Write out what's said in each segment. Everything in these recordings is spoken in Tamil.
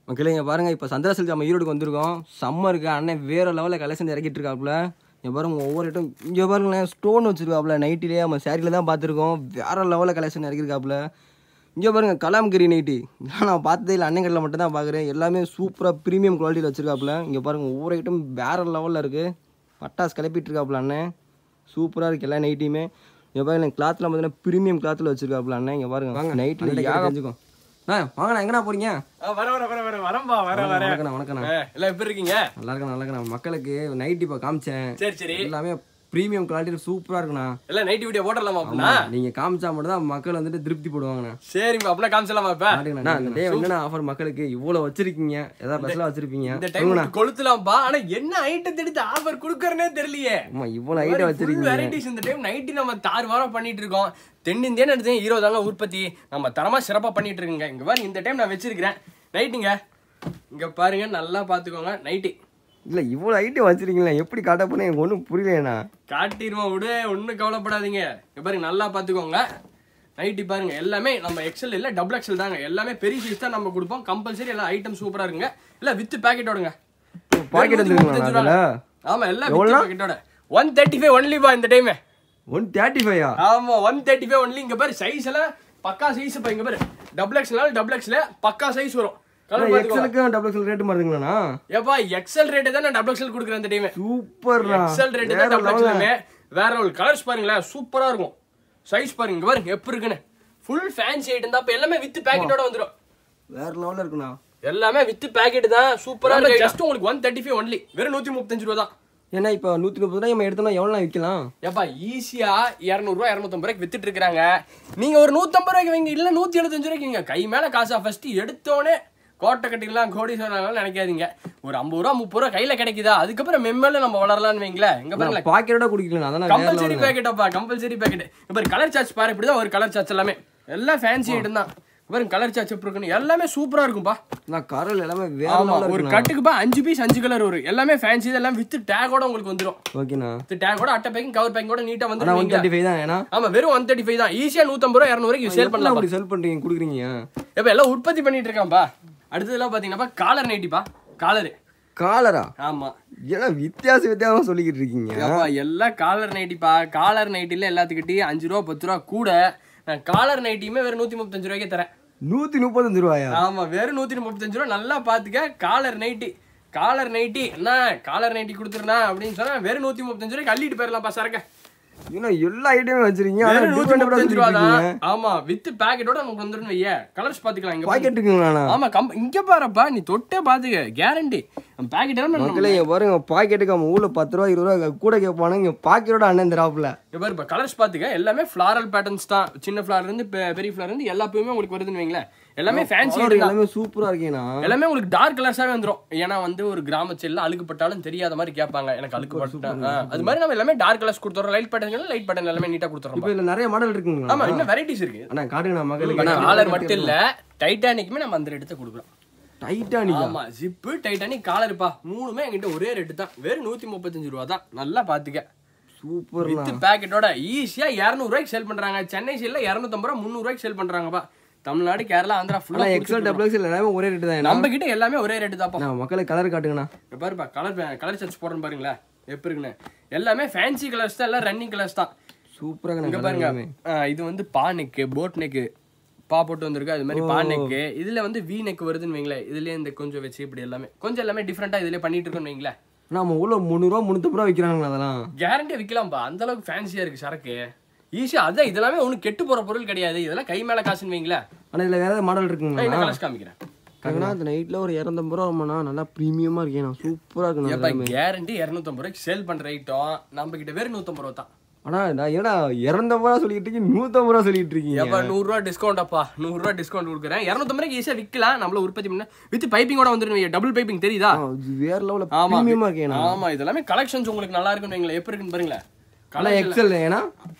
மக்களே இங்கே பாருங்க இப்போ சந்திரா சில்க் நம்ம ஈரோடுக்கு வந்திருக்கோம் செம்ம இருக்கு அண்ணன் வேற லெவலில் கலெக்ஷன் இறக்கிட்டு இருக்காப்புல இங்கே பாருங்க ஒவ்வொரு ஐட்டம் இங்கே பாருங்களேன் ஸ்டோன் வச்சிருக்காப்புல நைட்டிலே நம்ம சேரீல தான் பார்த்துருக்கோம் வேற லெவலில் கலெக்ஷன் இறக்கிருக்காப்புல இங்கே பாருங்க கலாம்கிரி நைட்டி இதெல்லாம் நான் பார்த்ததே இல்லை அண்ணன் கடையில் மட்டும் தான் பார்க்குறேன் எல்லாமே சூப்பராக ப்ரீமியம் குவாலிட்டியில் வச்சிருக்காப்புல இங்கே பாருங்க ஒவ்வொரு ஐட்டம் வேற லெவலில் இருக்குது பட்டாசு கிளப்பிட்டு இருக்காப்புல அண்ணன் சூப்பராக இருக்குது எல்லா நைட்டியுமே இங்கே பாருங்க கிளாத்தில் பார்த்தீங்கன்னா ப்ரீமியம் கிளாத்தில் வச்சிருக்காப்புல அண்ணன் இங்கே பாருங்க வாங்க நைட்டில் தெரிஞ்சுக்கோ அண்ணா வாங்கண்ணா எங்கண்ணா போகிறீங்க வர வர வர வர வரம்பா வர வர வணக்கண்ணா வணக்கண்ணா எல்லாம் எப்படி இருக்கீங்க நல்லா இருக்கேன் நல்லா இருக்கேன் மக்களுக்கு நைட் இப்போ காமிச்சேன் சரி சரி எல்லாமே ப்ரீமியம் குவாலிட்டி சூப்பரா இருக்குண்ணா எல்லாம் நைட் வீடியோ போடலாமா அப்படின்னா நீங்க காமிச்சா மட்டும் தான் மக்கள் வந்துட்டு திருப்தி போடுவாங்கண்ணா சரிங்க அப்படின்னா காமிச்சலாமா இப்ப காட்டுங்கண்ணா இந்த டே என்னண்ணா ஆஃபர் மக்களுக்கு இவ்வளவு வச்சிருக்கீங்க ஏதாவது ஸ்பெஷலா வச்சிருப்பீங்க இந்த டைம் கொளுத்தலாம்பா ஆனா என்ன ஐட்டம் எடுத்து ஆஃபர் குடுக்கறனே தெரியலையே ஆமா இவ்வளவு ஐட்டம் வச்சிருக்கீங்க வெரைட்டிஸ் இந்த டைம் நைட்டு நம்ம தாறு வாரம் பண்ணிட்டு இருக்கோம் தென்னிந்தியன் எடுத்து ஹீரோ தாங்க உற்பத்தி நம்ம தரமா சிறப்பா பண்ணிட்டு இருக்கோங்க இங்க பாருங்க இந்த டைம் நான் வச்சிருக்கிறேன் நைட்டுங்க இங்க பாருங்க நல்லா பாத்துக்கோங்க நைட்டு இல்ல இவ்வளவு ஐட்டம் வச்சிருக்கீங்களா எப்படி காட்ட போனா எனக்கு ஒண்ணும் புரியலண்ணா காட்டிடுவோம் விடு ஒன்றும் கவலைப்படாதீங்க இங்க பாருங்க நல்லா பார்த்துக்கோங்க நைட்டி பாருங்க எல்லாமே நம்ம எக்ஸல் இல்ல டபுள் எக்ஸல் தாங்க எல்லாமே பெரிய சைஸ் தான் நம்ம கொடுப்போம் கம்பல்சரி எல்லா ஐட்டம் சூப்பரா இருக்குங்க இல்ல வித் பேக்கெட்டோடுங்க பாக்கெட் வந்துருங்களா அதுல ஆமா எல்லாம் வித் பேக்கெட்டோட ஒன் தேர்ட்டி ஃபைவ் ஒன்லி பா இந்த டைம் ஒன் தேர்ட்டி ஃபைவா ஆமா ஒன் தேர்ட்டி ஃபைவ் ஒன்லி இங்க பாரு சைஸ் எல்லாம் பக்கா சைஸ் பா இங்க பாரு டபுள் எக்ஸ்எல் டபுள் எக்ஸ்ல பக்கா சைஸ் வரும் கலர் பார்த்துக்கோ எக்ஸலுக்கு டபுள் எக்ஸல் ரேட்டு மாறுதுங்களாண்ணா ஏப்பா எக்ஸல் ரேட்டு தான் நான் டபுள் எக்ஸ்எல் கொடுக்குறேன் இந்த டைம் சூப்பர்ண்ணா எக்ஸல் ரேட் தான் டபுள் எக்ஸலுமே வேற ஒரு கலர்ஸ் பாருங்களேன் சூப்பரா இருக்கும் சைஸ் பாருங்க இங்க பாருங்க எப்படி இருக்குன்னு ஃபுல் ஃபேன்சி ஐட்டம் தான் இப்ப எல்லாமே வித் பேக்கெட்டோட வந்துரும் வேற லெவல்ல இருக்குண்ணா எல்லாமே வித் பேக்கெட் தான் சூப்பரா இருக்கு ஜஸ்ட் உங்களுக்கு ஒன் தேர்ட்டி ஃபைவ் ஒன்லி வெறும் நூத்தி முப்பத்தஞ்சு ரூபா தான் ஏன்னா இப்போ நூத்தி முப்பது ரூபாய் நம்ம எடுத்தோம்னா எவ்வளோ விற்கலாம் ஏப்பா ஈஸியா இரநூறுவா இரநூத்தம்பது ரூபாய்க்கு வித்துட்டு இருக்காங்க நீங்க ஒரு நூத்தம்பது ரூபாய்க்கு வைங்க இல்ல நூத்தி எழுபத்தஞ்சு ரூபாய்க்கு வைங்க கை மேல காசா ஃபர்ஸ்ட் எடுத்தோடனே கோட்டை கட்டிக்கலாம் கோடீஸ்வரலாம் நினைக்காதீங்க ஒரு ஐம்பது ரூபா முப்பது ரூபா கையில கிடைக்குதா அதுக்கப்புறம் மெம்மேல நம்ம வளரலாம்னு வைங்களேன் இங்க பாருங்களேன் பாக்கெட்டோட குடிக்கலாம் அதான் வேற கம்பல்சரி பேக்கெட் அப்பா கம்பல்சரி பேக்கெட் இப்போ கலர் சார்ஜ் பாரு இப்படிதான் ஒரு கலர் சார்ஜ் எல்லாமே எல்லாம் ஃபேன்சி ஐட்டம் தான் பாருங்க கலர் சார்ஜ் எப்படி இருக்குன்னு எல்லாமே சூப்பரா இருக்கும்பா நான் கரல் எல்லாமே வேற ஆமா லெவல்ல ஒரு இருக்குண்ணா கட்டுக்குப்பா அஞ்சு பீஸ் அஞ்சு கலர் வரும் எல்லாமே ஃபேன்சி இதெல்லாம் வித் டேகோட உங்களுக்கு வந்துரும் ஓகேண்ணா வித் டேகோட அட்டை பேக்கிங் கவர் பேக்கிங் கூட நீட்டா ஆனா ஒன் வந்துரும் தேர்ட்டி ஃபைவ் தான் ஏன்னா ஆமா வெறும் ஒன் தேர்ட்டி ஃபைவ் தான் ஈஸியா நூத்தம்பது ரூபா இரநூறு ரூபாய்க்கு சேல் எப்படி பண்ணலாம் அப்படி செல் பண்றீங்க குடுக்குறீங்க இப்ப எல்லாம் உற்பத்தி பண்ணிட்டு இருக்கான்ப்பா அடுத்ததெல்லாம் பாத்தீங்கன்னா காலர் நைட்டிப்பா காலர் காலரா ஆமா ஏன்னா வித்தியாச வித்தியாசமா சொல்லிக்கிட்டு இருக்கீங்க ஏப்பா எல்லாம் காலர் நைட்டிப்பா காலர் நைட்டில எல்லாத்துக்கிட்டையும் அஞ்சு ரூபா பத்து ரூபா கூட நான் காலர் நைட்டியுமே வெறும் நூத்தி முப்பத்தஞ்சு ரூபாய்க்கு தரேன் நூத்தி முப்பத்தஞ்சு ரூபாயா ஆமா வெறும் நூத்தி முப்பத்தஞ்சு ரூபா நல்லா பாத்துக்க காலர் நைட்டி காலர் நைட்டி என்ன காலர் நைட்டி கொடுத்துருனா அப்படின்னு சொன்னா வெறும் நூத்தி முப்பத்தஞ்சு ரூபாய்க்கு அள்ளிட்டு போயிடலாம்ப்பா சரக்க ஏன்னா எல்லா ஐட்டமே வச்சிருக்கீங்க ஆனா வெறும் நூத்தி different different முப்பத்தஞ்சு ரூபா தான் சொல்லிருக்கீங்க. ஆமா வித் பேக்கெட்டோட நமக்கு வந்துடும் வைய கலர்ஸ் பாத்துக்கலாம் இங்க பாரு. பாக்கெட் இருக்குங்களாண்ணா ஆமா கம் இங்க பாருப்பா நீ தொட்டே பாத்துக்க கேரண்டி பாக்கெட் எல்லாம் நம்ம- மக்களே இங்க பாருங்க பாக்கெட்டுக்கு அவன் ஊர்ல பத்து ரூபா இருபது ரூபா கூட கேட்பானு இங்க பாக்கெட்டோட அண்ணன் தராப்புல இங்க பாரு இப்ப கலர்ஸ் பாத்துக்க எல்லாமே ஃபிளாரல் பேட்டர்ன்ஸ் தான் சின்ன ஃபிளார் இருந்து பெ- பெரிய ஃபிளார் இருந்து எல்லா பூவுமே உங்களுக்கு வருதுன்னு வைங்களேன் எல்லாமே ஃபேன்சி Colour எல்லாமே சூப்பரா இருக்கேண்ணா எல்லாமே உங்களுக்கு டார்க் கலர்ஸாவே வந்துரும் ஏன்னா வந்து ஒரு கிராம செல்ல அழுக்குப்பட்டாலும் தெரியாத மாதிரி கேட்பாங்க எனக்கு அழுக்குப்பட்டா ஆ, அது மாதிரி நம்ம எல்லாமே டார்க் கலர்ஸ் கொடுத்துறோம் லைட் பேட்டர்ன் லைட் பேட்டர்ன் எல்லாமே நீட்டா கொடுத்துறோம் இப்ப இதுல நிறைய மாடல் இருக்குங்களா ஆமா இன்னும் வெரைட்டிஸ் இருக்கு அண்ணா காட்டுங்கண்ணா மக்களுக்கு காலர் மட்டும் இல்ல டைட்டானிக்குமே நம்ம அந்த எடுத்து கொடுக்குறோம் டைட்டானிக்கா ஆமா ஜிப்பு டைட்டானிக் காலர்ப்பா மூணுமே என்கிட்ட ஒரே ரேட்டு தான் வெறும் நூத்தி முப்பத்தஞ்சு ரூபா தான் நல்லா பாத்துக்க சூப்பர் வித் பேக்கெட்டோட ஈஸியா இரநூறு ரூபாய்க்கு சேல் பண்றாங்க சென்னை சைடுல இரநூத்தம்பது ரூபா முந்நூறு ரூபாய்க்கு சேல் பண்றாங்கப்பா தமிழ்நாடு கேரளா ஆந்திரா ஆனா ஃபுல்லா எக்ஸல் டபுள் எக்ஸல் எல்லாமே ஒரே ரேட்டு தான் நம்ம கிட்ட எல்லாமே ஒரே ரேட்டு தான்ப்பா நான் மக்களுக்கு கலர் காட்டுங்கண்ணா இங்க பாருப்பா கலர் கலர் சார்ஜ் போடுறேன் பாருங்களேன் எப்படி இருக்குன்னு எல்லாமே ஃபேன்சி கலர்ஸ் தான் எல்லாம் ரன்னிங் கலர்ஸ் தான் சூப்பரா இங்க இருக்கு பாருங்க ஆ, இது வந்து பா நெக்கு போட் நெக்கு பா போட்டு வந்திருக்கு அது மாதிரி பா நெக்கு இதுல வந்து வி நெக் வருதுன்னு வைங்களேன் இதுலயே இந்த கொஞ்சம் வச்சு இப்படி எல்லாமே கொஞ்சம் எல்லாமே டிஃப்ரெண்டா இதுலயே பண்ணிட்டு இருக்கோம்னு வைங்களேன் நம்ம ஊர்ல முந்நூறுவா முந்நூத்தம்பது ரூபா விற்கிறாங்களா அதெல்லாம் கேரண்டியா விற்கலாம்ப்பா அந்த அளவுக்கு ஃபேன்சியா இருக்கு சரக்கு ஈஸியா அதான் இதெல்லாமே ஒன்றும் கெட்டு போற பொருள் கிடையாது இதெல்லாம் கை மேல காசுன்னு வைங்களேன் ஆனா இதுல வேற ஏதாவது மாடல் நான் இருக்குங்களா இன்னும் கலர்ஸ் காமிக்கிறேன் கங்கனா அந்த நைட்ல ஒரு இரநூத்தம்பது ரூபா வருமாண்ணா நல்லா ப்ரீமியமா இருக்கேண்ணா சூப்பரா ஏப்பா இருக்குண்ணா கேரண்டி இரநூத்தம்பது ரூபாய்க்கு சேல் பண்ற ஐட்டம் நம்ம கிட்ட வெறும் நூத்தம்பது ரூபா தான் ஆனா நான் ஏன்னா இரநூத்தம்பது ரூபா சொல்லிட்டு இருக்கீங்க நூத்தம்பது ரூபா சொல்லிட்டு இருக்கீங்க ஏப்பா நூறுரூவா டிஸ்கவுண்ட் அப்பா நூறுரூவா டிஸ்கவுண்ட் கொடுக்குறேன் இரநூத்தம்பது ரூபாய்க்கு ஈஸியா விற்கலாம் நம்மள உற்பத்தி பண்ண வித் பைப்பிங்கோட வந்துடும் டபுள் பைப்பிங் தெரியுதா ஆ, இது வேற லெவல்ல ஆமா ப்ரீமியமா இருக்கேண்ணா ஆமா இதெல்லாமே கலெக்ஷன்ஸ் உங்களுக்கு நல்லா இருக்குன்னு வைங்களேன் எப்படி இருக்குன்னு பாருங்களேன் ஆனா எக்ஸல் ஏன்னா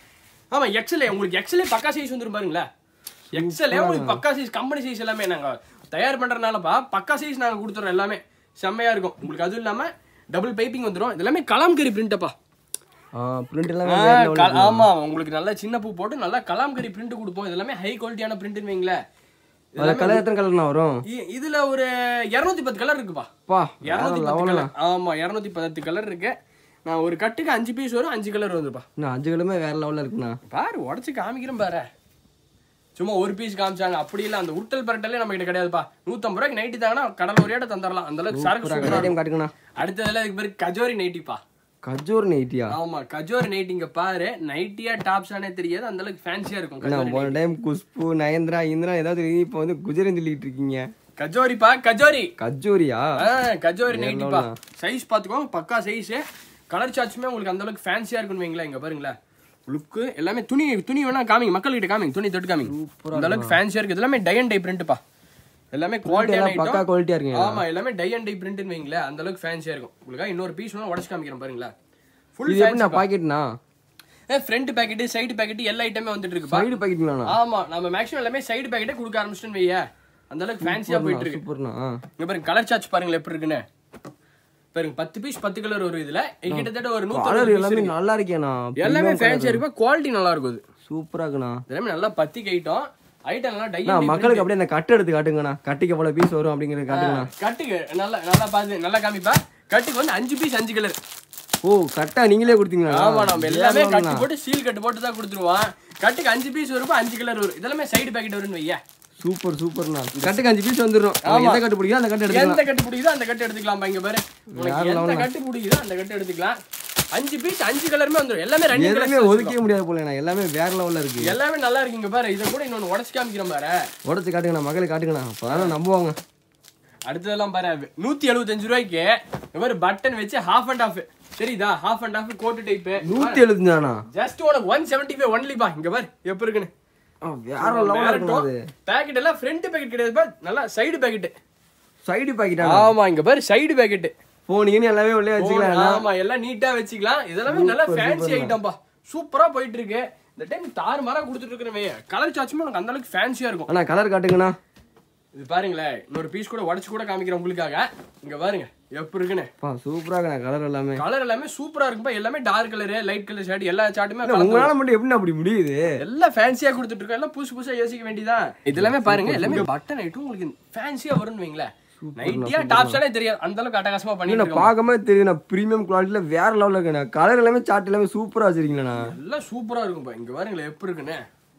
ஆமா எக்ஸல் உங்களுக்கு எக்ஸலே பக்கா சைஸ் வந்துரும் பாருங்களேன் எக்ஸலே உங்களுக்கு பக்கா சைஸ் கம்பெனி சைஸ் எல்லாமே நாங்க தயார் பண்றதுனாலப்பா பக்கா சைஸ் நாங்க கொடுத்துறோம் எல்லாமே செம்மையா இருக்கும் உங்களுக்கு அதுவும் இல்லாம டபுள் பைப்பிங் வந்துரும் இது எல்லாமே கலாம்கரி பிரிண்டப்பா பிரிண்ட் எல்லாம் ஆ, வேற level. கல- ஆமா உங்களுக்கு நல்லா சின்ன பூ போட்டு நல்லா கலாம்கரி பிரிண்ட் கொடுப்போம் இது எல்லாமே ஹை குவாலிட்டியான பிரிண்ட்னு வைங்களேன் அதில் கலர் எத்தனை கலர்ண்ணா வரும் இ- இதுல ஒரு இருநூத்தி பத்து கலர் இருக்குப்பா பா இருநூத்தி பத்து லெவலில் கலர் ஆமா இருநூத்தி பத்து கலர் இருக்கு நான் ஒரு கட்டுக்கு அஞ்சு பீஸ் வரும் அஞ்சு கலர் வந்துப்பா இன்னும் அஞ்சு கிலோமே வேற லெவலில் இருக்குண்ணா பாரு உடச்சு காமிக்கிறேன் பாரு சும்மா ஒரு பீஸ் காமிச்சாங்க அப்படி இல்ல அந்த உருட்டல் பரட்டலே நம்ம கிட்ட கிடையாதுப்பா நூத்தம்பது ரூபாய்க்கு நைட்டி தாங்கன்னா கடல் ஒரேட தந்துடலாம் அந்த அளவுக்கு சரக்கு சூப்பரா டைம் இருக்கும். காட்டுங்கண்ணா அடுத்ததுல இதுக்கு பேரு கஜோரி நைட்டிப்பா கஜோர் நைட்டியா ஆமா கஜோரி நைட்டிங்க பாரு நைட்டியா டாப்ஸானே தெரியாது அந்த அளவுக்கு ஃபேன்சியா இருக்கும் நான் கஜோரி போன டைம் குஷ்பு நயன்தரா இந்திரா ஏதாவது இப்போ வந்து குஜரன் சொல்லிட்டு இருக்கீங்க கஜோரிப்பா கஜோரி கஜோரியா ஆ, கஜோரி நைட்டிப்பா சைஸ் பாத்துக்கோங்க பக்கா சைஸ் கலர் சார்ட்ஸுமே உங்களுக்கு அந்த அளவுக்கு ஃபேன்சியா இருக்குன்னு வைங்களேன் இங்க பாருங்களேன் லுக்கு எல்லாமே துணி துணி வேணா காமிங்க மக்கள் கிட்ட காமிங்க துணி தொட்டு காமிங்க அந்த அளவுக்கு ஃபேன்சியா இருக்கு இது எல்லாமே டை அண்ட் டை பிரிண்ட்ப்பா எல்லாமே குவாலிட்டியான எல்லாம் பக்கா குவாலிட்டியா இருக்குங்க ஆமா எல்லாமே டை அண்ட் டை பிரிண்ட்னு வைங்களேன் அந்த அளவுக்கு ஃபேன்சியா இருக்கும் உங்களுக்கு இன்னொரு பீஸ் வேணா உடச்சு காமிக்கிறேன் பாருங்களேன் ஃபுல் இது எப்படி நான் பாக்கெட்னா ஃப்ரண்ட் பேக்கெட் சைடு பேக்கெட் எல்லா ஐட்டமே வந்துட்டு இருக்குப்பா சைடு பாக்கெட்டுங்களாண்ணா ஆமா நம்ம மேக்ஸிமம் எல்லாமே சைடு பேக்கெட்டே கொடுக்க ஆரம்பிச்சிட்டோன்னு வைய அந்த அளவுக்கு ஃபேன்சியா போயிட்டு இருக்கு சூப்பர்ண்ணா இங்க பாருங்க கலர் சார்ஜ் பாருங்களேன் எப்படி இருக்குன்னு பாருங்க பத்து பீஸ் பத்து கலர் வரும் இதுல இது கிட்டத்தட்ட ஒரு கலர் நூத்தி எல்லாமே நல்லா இருக்கேண்ணா எல்லாமே ஃபேன்சியா இருக்கு குவாலிட்டி நல்லா இருக்கும் இது சூப்பரா இருக்குண்ணா எல்லாமே நல்லா பத்தி கைட்டும் ஐட்டம் நல்லா டை நான் மக்களுக்கு அப்படியே அந்த கட்டு எடுத்து காட்டுங்கண்ணா கட்டிக்கு எவ்வளவு பீஸ் வரும் அப்படிங்கறது காட்டுங்கண்ணா கட்டுக்கு நல்லா நல்லா பார்த்து நல்லா காமிப்பா கட்டுக்கு வந்து அஞ்சு பீஸ் அஞ்சு கலர் ஓ கட்டா நீங்களே கொடுத்தீங்களா ஆமா நம்ம எல்லாமே கட்டு போட்டு சீல் கட்டு போட்டு தான் கொடுத்துருவோம் கட்டுக்கு அஞ்சு பீஸ் வரும் அஞ்சு கலர் வரும் இதெல்லாமே சைடு பேக்கெட் வரும்னு வையா சூப்பர் சூப்பர்ண்ணா கட்டுக்கு அஞ்சு பீஸ் வந்துடும் எந்த கட்டு பிடிக்கும் அந்த கட்டு எடுத்துக்கலாம் எந்த கட்டு பிடிக்குதோ அந்த கட்டு எடுத்துக்கலாம் இங்க பாரு உனக்கு எந்த கட்டு பிடிக்குதோ அந்த கட்டு எடுத்துக்கலாம் அஞ்சு பீஸ் அஞ்சு கலருமே வந்துரும் எல்லாமே ரெண்டு எதுவுமே கலர் ஒதுக்கவே முடியாது போலண்ணா எல்லாமே வேற லெவல்ல இருக்கு எல்லாமே நல்லா இருக்குங்க பாரு இதை கூட இன்னொன்னு உடச்சு காமிக்கிறேன் பாரு உடச்சு காட்டுங்கண்ணா மக்களுக்கு காட்டுங்கண்ணா அப்பதான் நம்புவாங்க அடுத்ததெல்லாம் பாரு நூத்தி எழுபத்தஞ்சு ரூபாய்க்கு இந்த மாதிரி பட்டன் வச்சு ஹாஃப் அண்ட் ஆஃப் சரிதா half and half coat type நூத்தி எழுபத்தஞ்சாண்ணா ஜஸ்ட் உனக்கு ஒன் செவன்டி ஃபைவ் ஒன்லிப்பா இங்க பாரு எப்படி இருக்குன்னு வேற லெவல்ல இருக்குண்ணா அது பேக்கெட் எல்லாம் ஃப்ரண்ட் பேக்கெட் கிடையாதுப்பா நல்லா சைடு பேக்கெட் சைடு பாக்கெட்டா ஆமா இங்க பாரு சைடு பேக்கெட் போனீங்கன்னு எல்லாமே உள்ளே வச்சுக்கலாம் ஆமா எல்லாம் நீட்டா வச்சுக்கலாம் இதெல்லாமே நல்லா ஃபேன்சி ஐட்டம்பா சூப்பரா போயிட்டு இருக்கு இந்த டைம் தாறு மாறா கொடுத்துட்டு இருக்கிறவே கலர் சாச்சுமே உனக்கு அந்த அளவுக்கு ஃபேன்சியா இருக்கும் அண்ணா கலர் காட்டுங்கண்ணா இது பாருங்களேன் இன்னொரு பீஸ் கூட உடச்சு கூட காமிக்கிறேன் உங்களுக்காக இங்க பாருங்க எப்படி இருக்குன்னு பா சூப்பரா இருக்குண்ணா கலர் எல்லாமே கலர் எல்லாமே சூப்பரா இருக்குப்பா எல்லாமே dark colour light colour shirt எல்லா சாட்டுமே அண்ணா, உங்களால மட்டும் எப்படி அப்படி முடியுது எல்லாம் ஃபேன்சியா கொடுத்துட்டு இருக்கோம் எல்லாம் புதுசு புதுசா யோசிக்க வேண்டியதான் இது எல்லாமே பாருங்க எல்லாமே பட்டன் ஐட்டம் உங்களுக்கு ஃபேன்சியா வரும்னு வைங்களேன் நைட்டியா டாப்ஸானே தெரியாது அந்த அளவுக்கு அட்டகாசமா பண்ணிட்டு நான் இருக்கோம் பார்க்கவே தெரியுதுண்ணா ப்ரீமியம் குவாலிட்டியில வேற லெவல்ல இருக்குண்ணா கலர் எல்லாமே சார்ட் எல்லாமே சூப்பரா வச்சிருக்கீங்களா எல்லாம் சூப்பரா இருக்கும்பா இங்க பாருங்களேன் எப்படி இருக்குன்னு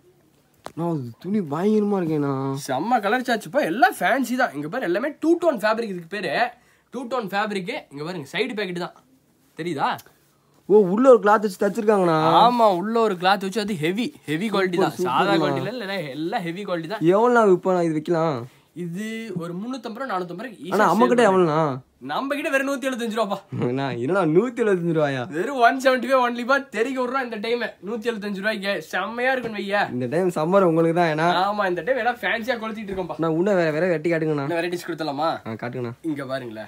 நான் துணி பயங்கரமா இருக்கேண்ணா செம்ம கலர் சாச்சுப்பா எல்லாம் ஃபேன்சி தான் இங்க பாரு எல்லாமே டூ டோன் ஃபேப்ரிக் இதுக்கு பேரு டூ டோன் ஃபேப்ரிக் இங்க பாருங்க சைடு பேக்கெட் தான் தெரியுதா ஓ உள்ள ஒரு கிளாத் வச்சு தச்சிருக்காங்கண்ணா ஆமா உள்ள ஒரு கிளாத் வச்சு அது ஹெவி ஹெவி குவாலிட்டி தான் சாதா குவாலிட்டில இல்ல எல்லாம் ஹெவி குவாலிட்டி தான் எவ்வளோண்ணா இப்போ நான் இது வைக்கலாம் இது ஒரு முந்நூத்தம்பது ரூபா நானூத்தம்பது ரூபாய்க்கு ஆனா easy ஆ அம்மா கிட்ட sale எவ்வளோண்ணா பண்ணலாம். நம்ம கிட்ட வெறும் நூத்தி எழுபத்தஞ்சு ரூபாப்பா நான் என்னடா நூத்தி எழுபத்தஞ்சு ரூபாயா வெறும் ஒன் செவன்டி ஃபைவ் ஒன்லிப்பா தெரிக்க விடுறோம் இந்த டைம் நூத்தி எழுபத்தஞ்சு ரூபாய்க்கு செம்மையா இருக்கும் வையா இந்த டைம் சம்மர் உங்களுக்கு தான் ஏன்னா ஆமா இந்த டைம் எல்லாம் ஃபேன்சியா கொளுத்திட்டு இருக்கோம்ப்பா நான் உன்ன வேற வேற வெட்டி காட்டுங்கண்ணா என்ன வெரைட்டிஸ் கொடுத்தலாமா ஆ காட்டுங்கண்ணா இங்க பாருங்களேன்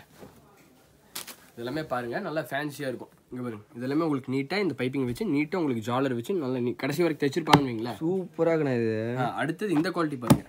இதெல்லாமே பாருங்க நல்லா ஃபேன்சியா இருக்கும் இங்க பாருங்க இதெல்லாமே உங்களுக்கு நீட்டா இந்த பைப்பிங் வச்சு நீட்டா உங்களுக்கு ஜாலர் வச்சு நல்லா நீ கடைசி வரைக்கும் தைச்சிருப்பாங்கன்னு வைங்களேன் சூப்பரா இருக்குண்ணா இது ஆ, அடுத்தது இந்த குவாலிட்டி பாருங்க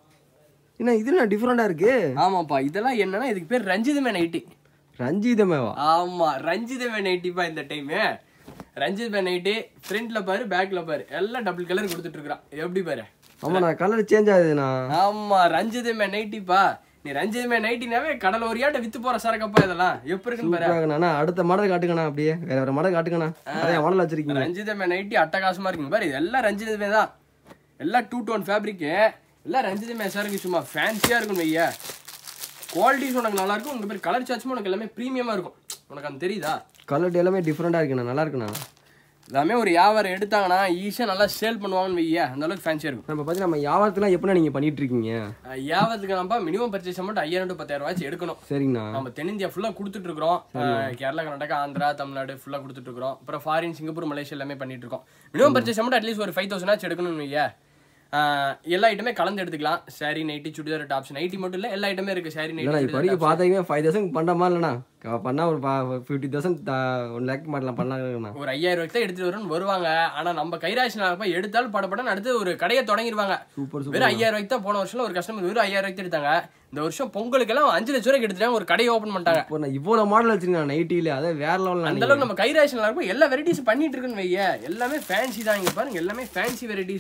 என்ன இது என்ன டிஃப்ரெண்டா இருக்கு ஆமாப்பா இதெல்லாம் என்னன்னா இதுக்கு பேர் ரஞ்சிதமே நைட்டி ரஞ்சிதமேவா ஆமா ரஞ்சிதமே நைட்டிப்பா இந்த டைம் ரஞ்சிதமே நைட்டி ஃப்ரண்ட்ல பாரு பேக்ல பாரு எல்லாம் டபுள் கலர் கொடுத்துட்டு இருக்கிறான் எப்படி பாரு ஆமா நான் கலர் சேஞ்ச் ஆகுதுண்ணா ஆமா ரஞ்சிதமே நைட்டிப்பா நீ ரஞ்சிதமே நைட்டினாவே கடல் ஒரியாட்ட வித்து போற சரக்கப்பா இதெல்லாம் எப்படி இருக்குன்னு பாரு சூப்பரா இருக்குண்ணா அடுத்த மாடல் காட்டுங்கண்ணா அப்படியே வேற வேற மாடல் காட்டுங்கண்ணா நிறைய மாடல் வச்சிருக்கீங்க ரஞ்சிதமே நைட்டி அட்டகாசமா இருக்குங்க பாரு இது எல்லாம் ரஞ்சிதமே தான் எல்லாம் டூ டோன் ஃபேப்ரிக்கு எல்லாம் ரஞ்சிதமே சார் இருக்கு சும்மா ஃபேன்சியா இருக்கும் ஐயா குவாலிட்டிஸ் உனக்கு நல்லா இருக்கும் உங்க பேர் கலர் சார்ஜும் உனக்கு எல்லாமே ப்ரீமியமா இருக்கும் உனக்கு அது தெரியுதா கலர் எல்லாமே டிஃப்ரெண்டா இருக்குண்ணா நல்லா இருக்குண்ணா எல்லாமே ஒரு வியாபாரம் எடுத்தாங்கன்னா ஈஸியா நல்லா சேல் பண்ணுவாங்கன்னு வையா அந்த அளவுக்கு ஃபேன்சியா இருக்கும் நம்ம பார்த்து நம்ம வியாபாரத்துலாம் எப்படிண்ணா நீங்க பண்ணிட்டு இருக்கீங்க அஹ் வியாபாரத்துக்கு நம்ம மினிமம் பர்ச்சேஸ் அமௌண்ட் ஐயாயிரம் டு பத்தாயிரம் ரூபாய் எடுக்கணும் சரிங்கண்ணா நம்ம தென்னிந்தியா ஃபுல்லா கொடுத்துட்டு இருக்கிறோம் அஹ் கேரளா கர்நாடகா ஆந்திரா தமிழ்நாடு ஃபுல்லா கொடுத்துட்டு இருக்கிறோம் அப்புறம் ஃபாரின் சிங்கப்பூர் மலேசியா எல்லாமே பண்ணிட்டு இருக்கோம் மினிமம் பர்ச்சேஸ் அமௌண்ட் அட்லீஸ்ட் ஒரு ஃபைவ் தௌசண்ட் ஆச்சு எடுக்கணும்னு வையா அஹ் எல்லா ஐட்டமே கலந்து எடுத்துக்கலாம் sari nightie churidar tops nightie மட்டும் இல்ல எல்லா ஐட்டமே இருக்கு சாரி இல்லைண்ணா நைட்டி இப்போ வரைக்கும் பார்த்தீங்கன்னா ஃபைவ் தௌசண்ட் பண்ணுறமா இல்லைண்ணா க- பண்ணா ஒரு ஃபிஃப்டி தௌசண்ட் ஒன் லேக் மாடலாம் பண்ணலாங்கண்ணா ஒரு ஐயாயிரம் ரூபாய்க்கு தான் எடுத்துட்டு வரணும்னு வருவாங்க ஆனா நம்ம கைராசி போய் எடுத்தாலும் படப்படன்னு அடுத்து ஒரு கடையை தொடங்கிடுவாங்க சூப்பர் சூப்பர் வெறும் ஐயாயிரம் ரூபாய்க்கு தான் போன வருஷம் ஒரு கஸ்டமர் வெறும் ஐயாயிரம் ரூபாய்க்கு எடுத்தாங்க இந்த வருஷம் பொங்கலுக்கு எல்லாம் அஞ்சு லட்சம் ரூபாய்க்கு எடுத்துட்டாங்க ஒரு கடையை ஓபன் பண்ணிட்டாங்க இப்போ நான் இவ்வளோ மாடல் வச்சிருக்கேன் நைட்டியில் அதே வேற அந்த லெவலில் அளவுக்கு நம்ம கைராசி நல்லா இருக்கும் எல்லா வெரைட்டிஸ் பண்ணிட்டு இருக்குன்னு வைய எல்லாமே ஃபேன்சி தான் இங்க பாருங்க எல்லாமே ஃபேன்சி வெரைட்டிஸ்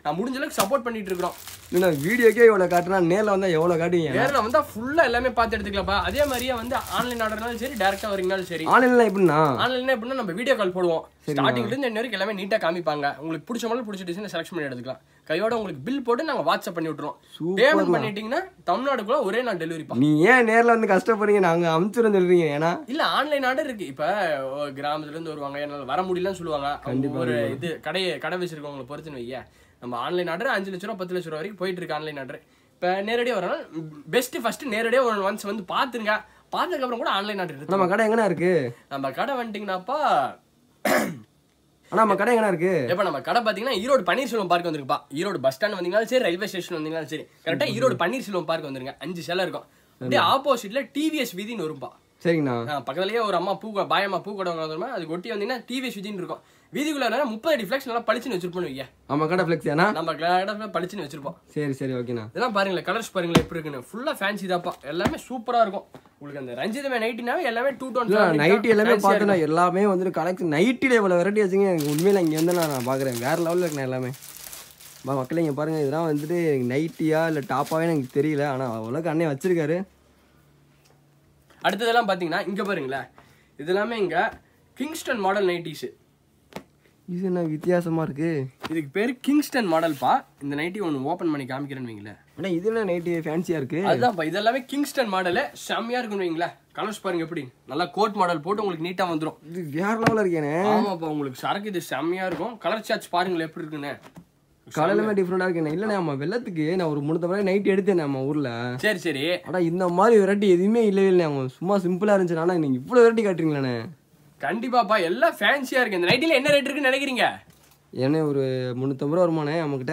நான் முடிஞ்ச அளவுக்கு சப்போர்ட் பண்ணிட்டு இருக்கிறோம் இல்லைண்ணா வீடியோக்கே இவ்வளோ காட்டுனா நேரில் வந்தால் எவ்வளோ காட்டுவீங்க நேரில் வந்தா ஃபுல்லா எல்லாமே பார்த்து எடுத்துக்கலாம்ப்பா அதே மாதிரியே வந்து ஆன்லைன் ஆர்டர்னாலும் சரி டேரக்டா வரீங்கனாலும் சரி ஆன்லைனில் எப்படின்னா ஆன்லைன்ல எப்படின்னா நம்ம வீடியோ கால் போடுவோம் ஸ்டார்டிங்ல இருந்து என்ன வரைக்கும் எல்லாமே நீட்டா காமிப்பாங்க உங்களுக்கு பிடிச்ச மாதிரி பிடிச்ச டிசைன் செலக்ட் பண்ணி எடுத்துக்கலாம் கையோட உங்களுக்கு பில் போட்டு நாங்க வாட்ஸ்அப் பண்ணி விட்டுருவோம் பேமெண்ட் பண்ணிட்டீங்கன்னா தமிழ்நாடுக்குள்ள ஒரே நாள் டெலிவரி பா நீ ஏன் நேரில் வந்து கஷ்டப்படுறீங்க நாங்கள் அமுச்சுரும் சொல்றீங்க ஏன்னா இல்ல ஆன்லைன் ஆர்டர் இருக்கு இப்ப ஓ, கிராமத்துல இருந்து வருவாங்க என்னால வர முடியலன்னு சொல்லுவாங்க அவங்க ஒரு இது கடையை கடை வச்சிருக்கவங்களை பொறுத்துன்னு வைய நம்ம ஆன்லைன் ஆர்டர் அஞ்சு லட்ச ரூபா பத்து லட்ச ரூபா வரைக்கும் போயிட்டு இருக்கு ஆன்லைன் ஆர்டர் இப்ப நேரடியா வரணும் பெஸ்ட் ஃபர்ஸ்ட் நேரடியா ஒரு ஒன்ஸ் வந்து பாத்துருங்க பார்த்ததுக்கு அப்புறம் கூட ஆன்லைன் ஆர்டர் இருக்கு நம்ம கடை எங்கண்ணா இருக்கு நம்ம கடை வந்துட்டீங்கன்னாப்பா அண்ணா நம்ம கடை எங்கண்ணா இருக்கு இப்ப நம்ம கடை பாத்தீங்கன்னா ஈரோடு பன்னீர்செல்வம் பார்க் வந்திருக்குப்பா ஈரோடு பஸ் ஸ்டாண்ட் வந்தீங்கனாலும் சரி ரயில்வே ஸ்டேஷன் வந்தீங்கனாலும் சரி கரெக்டா ஈரோடு பன்னீர்செல்வம் பார்க் வந்துருங்க அஞ்சு சிலை இருக்கும் அப்படியே ஆப்போசிட்ல டிவிஎஸ் வீதின்னு வரும்பா சரிங்கண்ணா ஆ, பக்கத்துலயே ஒரு அம்மா பூ பாயம்மா பூ கடை வந்துருமா அதுக்கு ஒட்டி வந்தீங்கன்னா டிவிஎஸ் வீதின்னு இருக்கும் வீதிக்குள்ள என்னன்னா முப்பது அடி ஃபிளக்ஸ் நல்லா பளிச்சுன்னு வச்சிருப்போம் வையா நம்ம கடை ஃப்ளெக்ஸ் ஏண்ணா நம்ம கடை பளிச்சுன்னு வச்சிருப்போம் சரி சரி ஓகேண்ணா இதெல்லாம் பாருங்களேன் கலர்ஸ் பாருங்களேன் எப்படி இருக்குன்னு ஃபுல்லா ஃபேன்சி தாப்பா எல்லாமே சூப்பரா இருக்கும் உங்களுக்கு அந்த ரஞ்சிதமே நைட்டினாவே எல்லாமே டூ டோன் நைட்டி எல்லாமே பார்த்தோன்னா எல்லாமே வந்துட்டு கலெக்ஷன் நைட்டில் இவ்வளோ வெரைட்டி வச்சுங்க எனக்கு உண்மையில இங்கே வந்து நான் நான் பார்க்குறேன் வேறு லெவலில் இருக்குண்ணா எல்லாமே வா மக்களே இங்கே பாருங்கள் இதெல்லாம் வந்துட்டு நைட்டியா இல்லை டாப்பாவே எனக்கு தெரியல ஆனால் அவ்வளோக்கு அண்ணே வச்சிருக்காரு அடுத்ததெல்லாம் பாத்தீங்கன்னா இங்க பாருங்களேன் இது எல்லாமே இங்க கிங்ஸ்டன் மாடல் நைட்டிஸ் இது என்ன வித்தியாசமாக இருக்குது இதுக்கு பேர் கிங்ஸ்டன் மாடல்ப்பா இந்த நைட்டி ஒன்று ஓப்பன் பண்ணி காமிக்கிறேன்னு வைங்களேன் ஆனால் இது என்ன நைட்டி ஃபேன்சியாக இருக்குது அதுதான்ப்பா இது எல்லாமே கிங்ஸ்டன் மாடலு செம்மையா இருக்குன்னு வைங்களேன் கலர்ஸ் பாருங்க எப்படி நல்லா கோட் மாடல் போட்டு உங்களுக்கு நீட்டா வந்துரும் இது வேறு லெவலில் இருக்கேனே ஆமாப்பா உங்களுக்கு சரக்கு இது செம்மையா இருக்கும் கலர் சார்ஜ் பாருங்களேன் எப்படி இருக்குன்னு காலையிலுமே டிஃப்ரெண்டாக இருக்கேன் இல்லைண்ணே நம்ம வெள்ளத்துக்கு நான் ஒரு மூணு தடவை நைட் எடுத்தேன் நம்ம ஊரில் சரி சரி ஆனால் இந்த மாதிரி வெரைட்டி எதுவுமே இல்லவே இல்லை அவங்க சும்மா சிம்பிளாக இருந்துச்சு ஆனால் நீங்கள் இவ்வளோ வெரைட்டி காட்டுறீங்களாண்ணே கண்டிப்பாப்பா எல்லாம் ஃபேன்சியா இருக்கு இந்த நைட்டில என்ன ரேட் இருக்குன்னு நினைக்கிறீங்க ஏன்னா ஒரு முந்நூற்றம்பது ரூபா வருமானே நம்மக்கிட்ட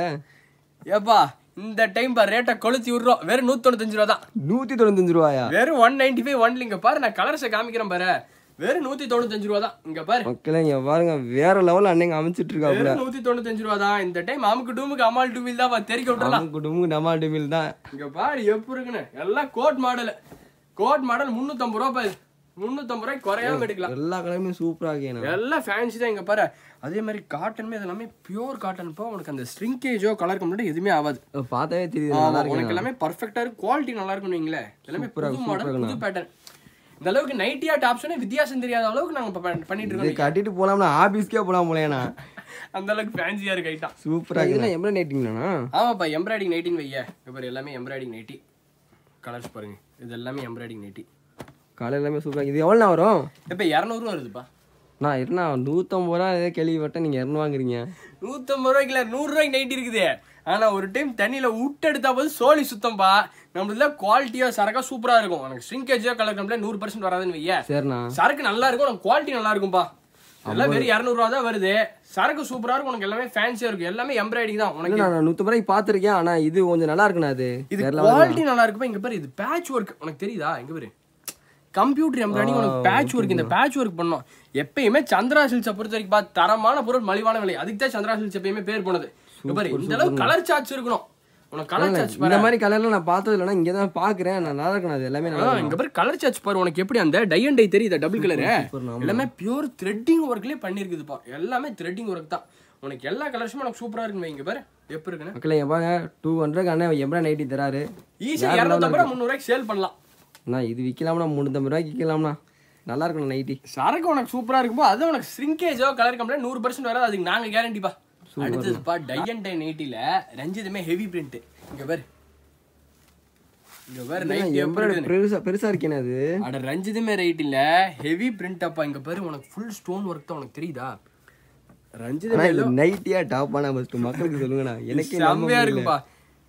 ஏப்பா இந்த டைம் பா ரேட்டை கொளுத்தி விடுறோம் வெறும் நூத்தி தொண்ணூத்தஞ்சு ரூபா தான் நூற்றி தொண்ணூத்தஞ்சு ரூபாயா வெறும் ஒன் நைன்டி ஃபைவ் ஒன்ல இங்க பாரு நான் கலர்ஸை காமிக்கிறேன் பாரு வெறும் நூத்தி தொண்ணூத்தஞ்சு ரூபா தான் இங்க பாரு மக்களே இங்க பாருங்க வேற லெவல் அன்னைக்கு அமைச்சிட்டு இருக்காப்புல வெறும் நூத்தி தொண்ணூத்தஞ்சு ரூபா தான் இந்த டைம் அமுக்கு டூமுக்கு அமால் டூவில் தான் தெரிக்க விட்டுறலாம் அவங்க குடும்பம் டமால் டிமில் தான் இங்க பாரு எப்படி இருக்குன்னு எல்லாம் கோட் மாடல் கோட் மாடல் முந்நூத்தம்பது ரூபா பாரு முந்நூத்தம்பது ரூபாய்க்கு குறையாம எடுக்கலாம் எல்லா கலருமே சூப்பரா இருக்கேன் எல்லாம் ஃபேன்சி தான் இங்க பாரு அதே மாதிரி காட்டனுமே இது எல்லாமே பியூர் காட்டன் போ உனக்கு அந்த ஸ்ட்ரிங்கேஜோ கலர் கம்ப்ளீட் எதுவுமே ஆகாது பார்த்தாவே தெரியுது ஆமா, நல்லா உனக்கு இருக்கு எல்லாமே பர்ஃபெக்டா இருக்கு குவாலிட்டி நல்லா இருக்கும்னு வைங்களேன் எல்லாமே புது மாடல் புது பேட்டர்ன் இந்த அளவுக்கு நைட்டியா டாப்ஸ்னே வித்தியாசம் தெரியாத அளவுக்கு நாங்க இப்ப பண்- பண்ணிட்டு இது இருக்கோம் கட்டிட்டு போலாம்னா ஆபீஸ்க்கே போலாம் போலேண்ணா அந்த அளவுக்கு ஃபேன்சியா இருக்கு ஐட்டம் சூப்பரா இருக்கு எவ்வளோ நைட்டிங்களாண்ணா ஆமாப்பா எம்ப்ராய்டிங் நைட்டின்னு வைய இப்போ எல்லாமே எம்ப்ராய்டிங் நைட்டி கலர்ஸ் பாருங்க இது எல்லாமே எம்ப்ராய்டிங் நைட்டி காலையில் எல்லாமே சூப்பரா இது எவ்வளோண்ணா வரும் இப்போ இரநூறுவா வருதுப்பா நான் என்ன நூற்றம்பது ரூபா ஏதோ கேள்விப்பட்டேன் நீங்கள் இரநூறு வாங்குறீங்க நூத்தம்பது ரூபாய்க்கு இல்ல நூறு ரூபாய்க்கு நைட்டி இருக்குது ஆனா ஒரு டைம் தண்ணியில விட்டு எடுத்தா போது சோழி சுத்தம்பா நம்மளதுல குவாலிட்டியா சரக்கா சூப்பரா இருக்கும் உனக்கு ஸ்ட்ரிங்கேஜோ கலர் கம்ப்ளீட் நூறு பர்சன்ட் வராதுன்னு வைய சரிண்ணா சரக்கு நல்லா இருக்கும் உனக்கு குவாலிட்டி நல்லா இருக்கும்பா எல்லாம் வெறும் இரநூறுவா தான் வருது சரக்கு சூப்பரா இருக்கும் உனக்கு எல்லாமே ஃபேன்சியா இருக்கும் எல்லாமே எம்ப்ராய்டிங் தான் உனக்கு இல்லை நான் நூற்றம்பது ரூபாய்க்கு பார்த்துருக்கேன் ஆனால் இது கொஞ்சம் நல்லா இருக்குண்ணா அது இது வேற level. குவாலிட்டி நல்லா இருக்குப்பா இங்க பாரு இது பேட்ச் ஒர்க் உனக்கு தெரியுதா இங்க பாரு கம்ப்யூட்டர் எம்ப்ராய்டிங் உனக்கு பேட்ச் ஒர்க் இந்த பேட்ச் ஒர்க் பண்ணோம் எப்பயுமே சந்திரா சில்ஸை பொறுத்த வரைக்கும் பா, தரமான பொருள் மலிவான விலை அதுக்கு தான் சந்திரா சில்ஸ் எப்பயுமே பேர் போனது இங்க பாரு இந்த அளவுக்கு கலர் சார்ஜ் இருக்கணும் உனக்கு கலர் சார்ஜ் இந்த மாதிரி கலர்லாம் நான் பார்த்தது இல்லைனா இங்கே தான் பார்க்குறேன் நல்லா இருக்குண்ணா அது எல்லாமே நல்லா ஆ, இங்க பாரு கலர் சார்ஜ் பாரு உனக்கு எப்படி அந்த டை அண்ட் டை தெரியுதா டபுள் கலர் எல்லாமே பியூர் த்ரெட்டிங் ஒர்க்லயே பண்ணிருக்குதுப்பா எல்லாமே த்ரெட்டிங் ஒர்க் தான் உனக்கு எல்லா கலர்ஸுமே உனக்கு சூப்பரா இருக்குமே இங்க பாரு எப்படி இருக்குன்னு மக்களே இங்க பாருங்க டூ ஹண்ட்ரட் அண்ணன் எவ்வளோ நைட்டி தராரு ஈஸியா இரநூத்தம்பது ரூபா முந்நூறுவாய்க்கு சேல் பண்ணலாம் அண்ணா இது விற்கலாம்ண்ணா முந்நூற்றம்பது ரூபாய்க்கு விற்கலாம்ண்ணா நல்லா இருக்கணும் நைட்டி சரக்கு உனக்கு சூப்பரா இருக்கும்போ அது உனக்கு ஸ்ரிங்கேஜோ கலர் கம்ப்ளீட் நூறு பர்சன்ட் வராது அதுக்கு நாங்க கேரண்டிப்பா அடுத்ததுப்பா டை அண்ட் டை நைட்டில ரஞ்சிதமே ஹெவி பிரிண்ட் இங்க பாரு இங்க பாரு நைட்டி எம்ப்ராய்டரி பெருசா பெருசா இருக்கேனே அது அட ரஞ்சிதமே ரைட் இல்ல ஹெவி பிரிண்ட் அப்பா இங்க பாரு உனக்கு ஃபுல் ஸ்டோன் ஒர்க் தான் உனக்கு தெரியுதா ரஞ்சிதமே அண்ணா, இது நைட்டியா டாப்பானா ஃபர்ஸ்ட் மக்களுக்கு சொல்லுங்கண்ணா எனக்கே செம்மையா இருக்குப்பா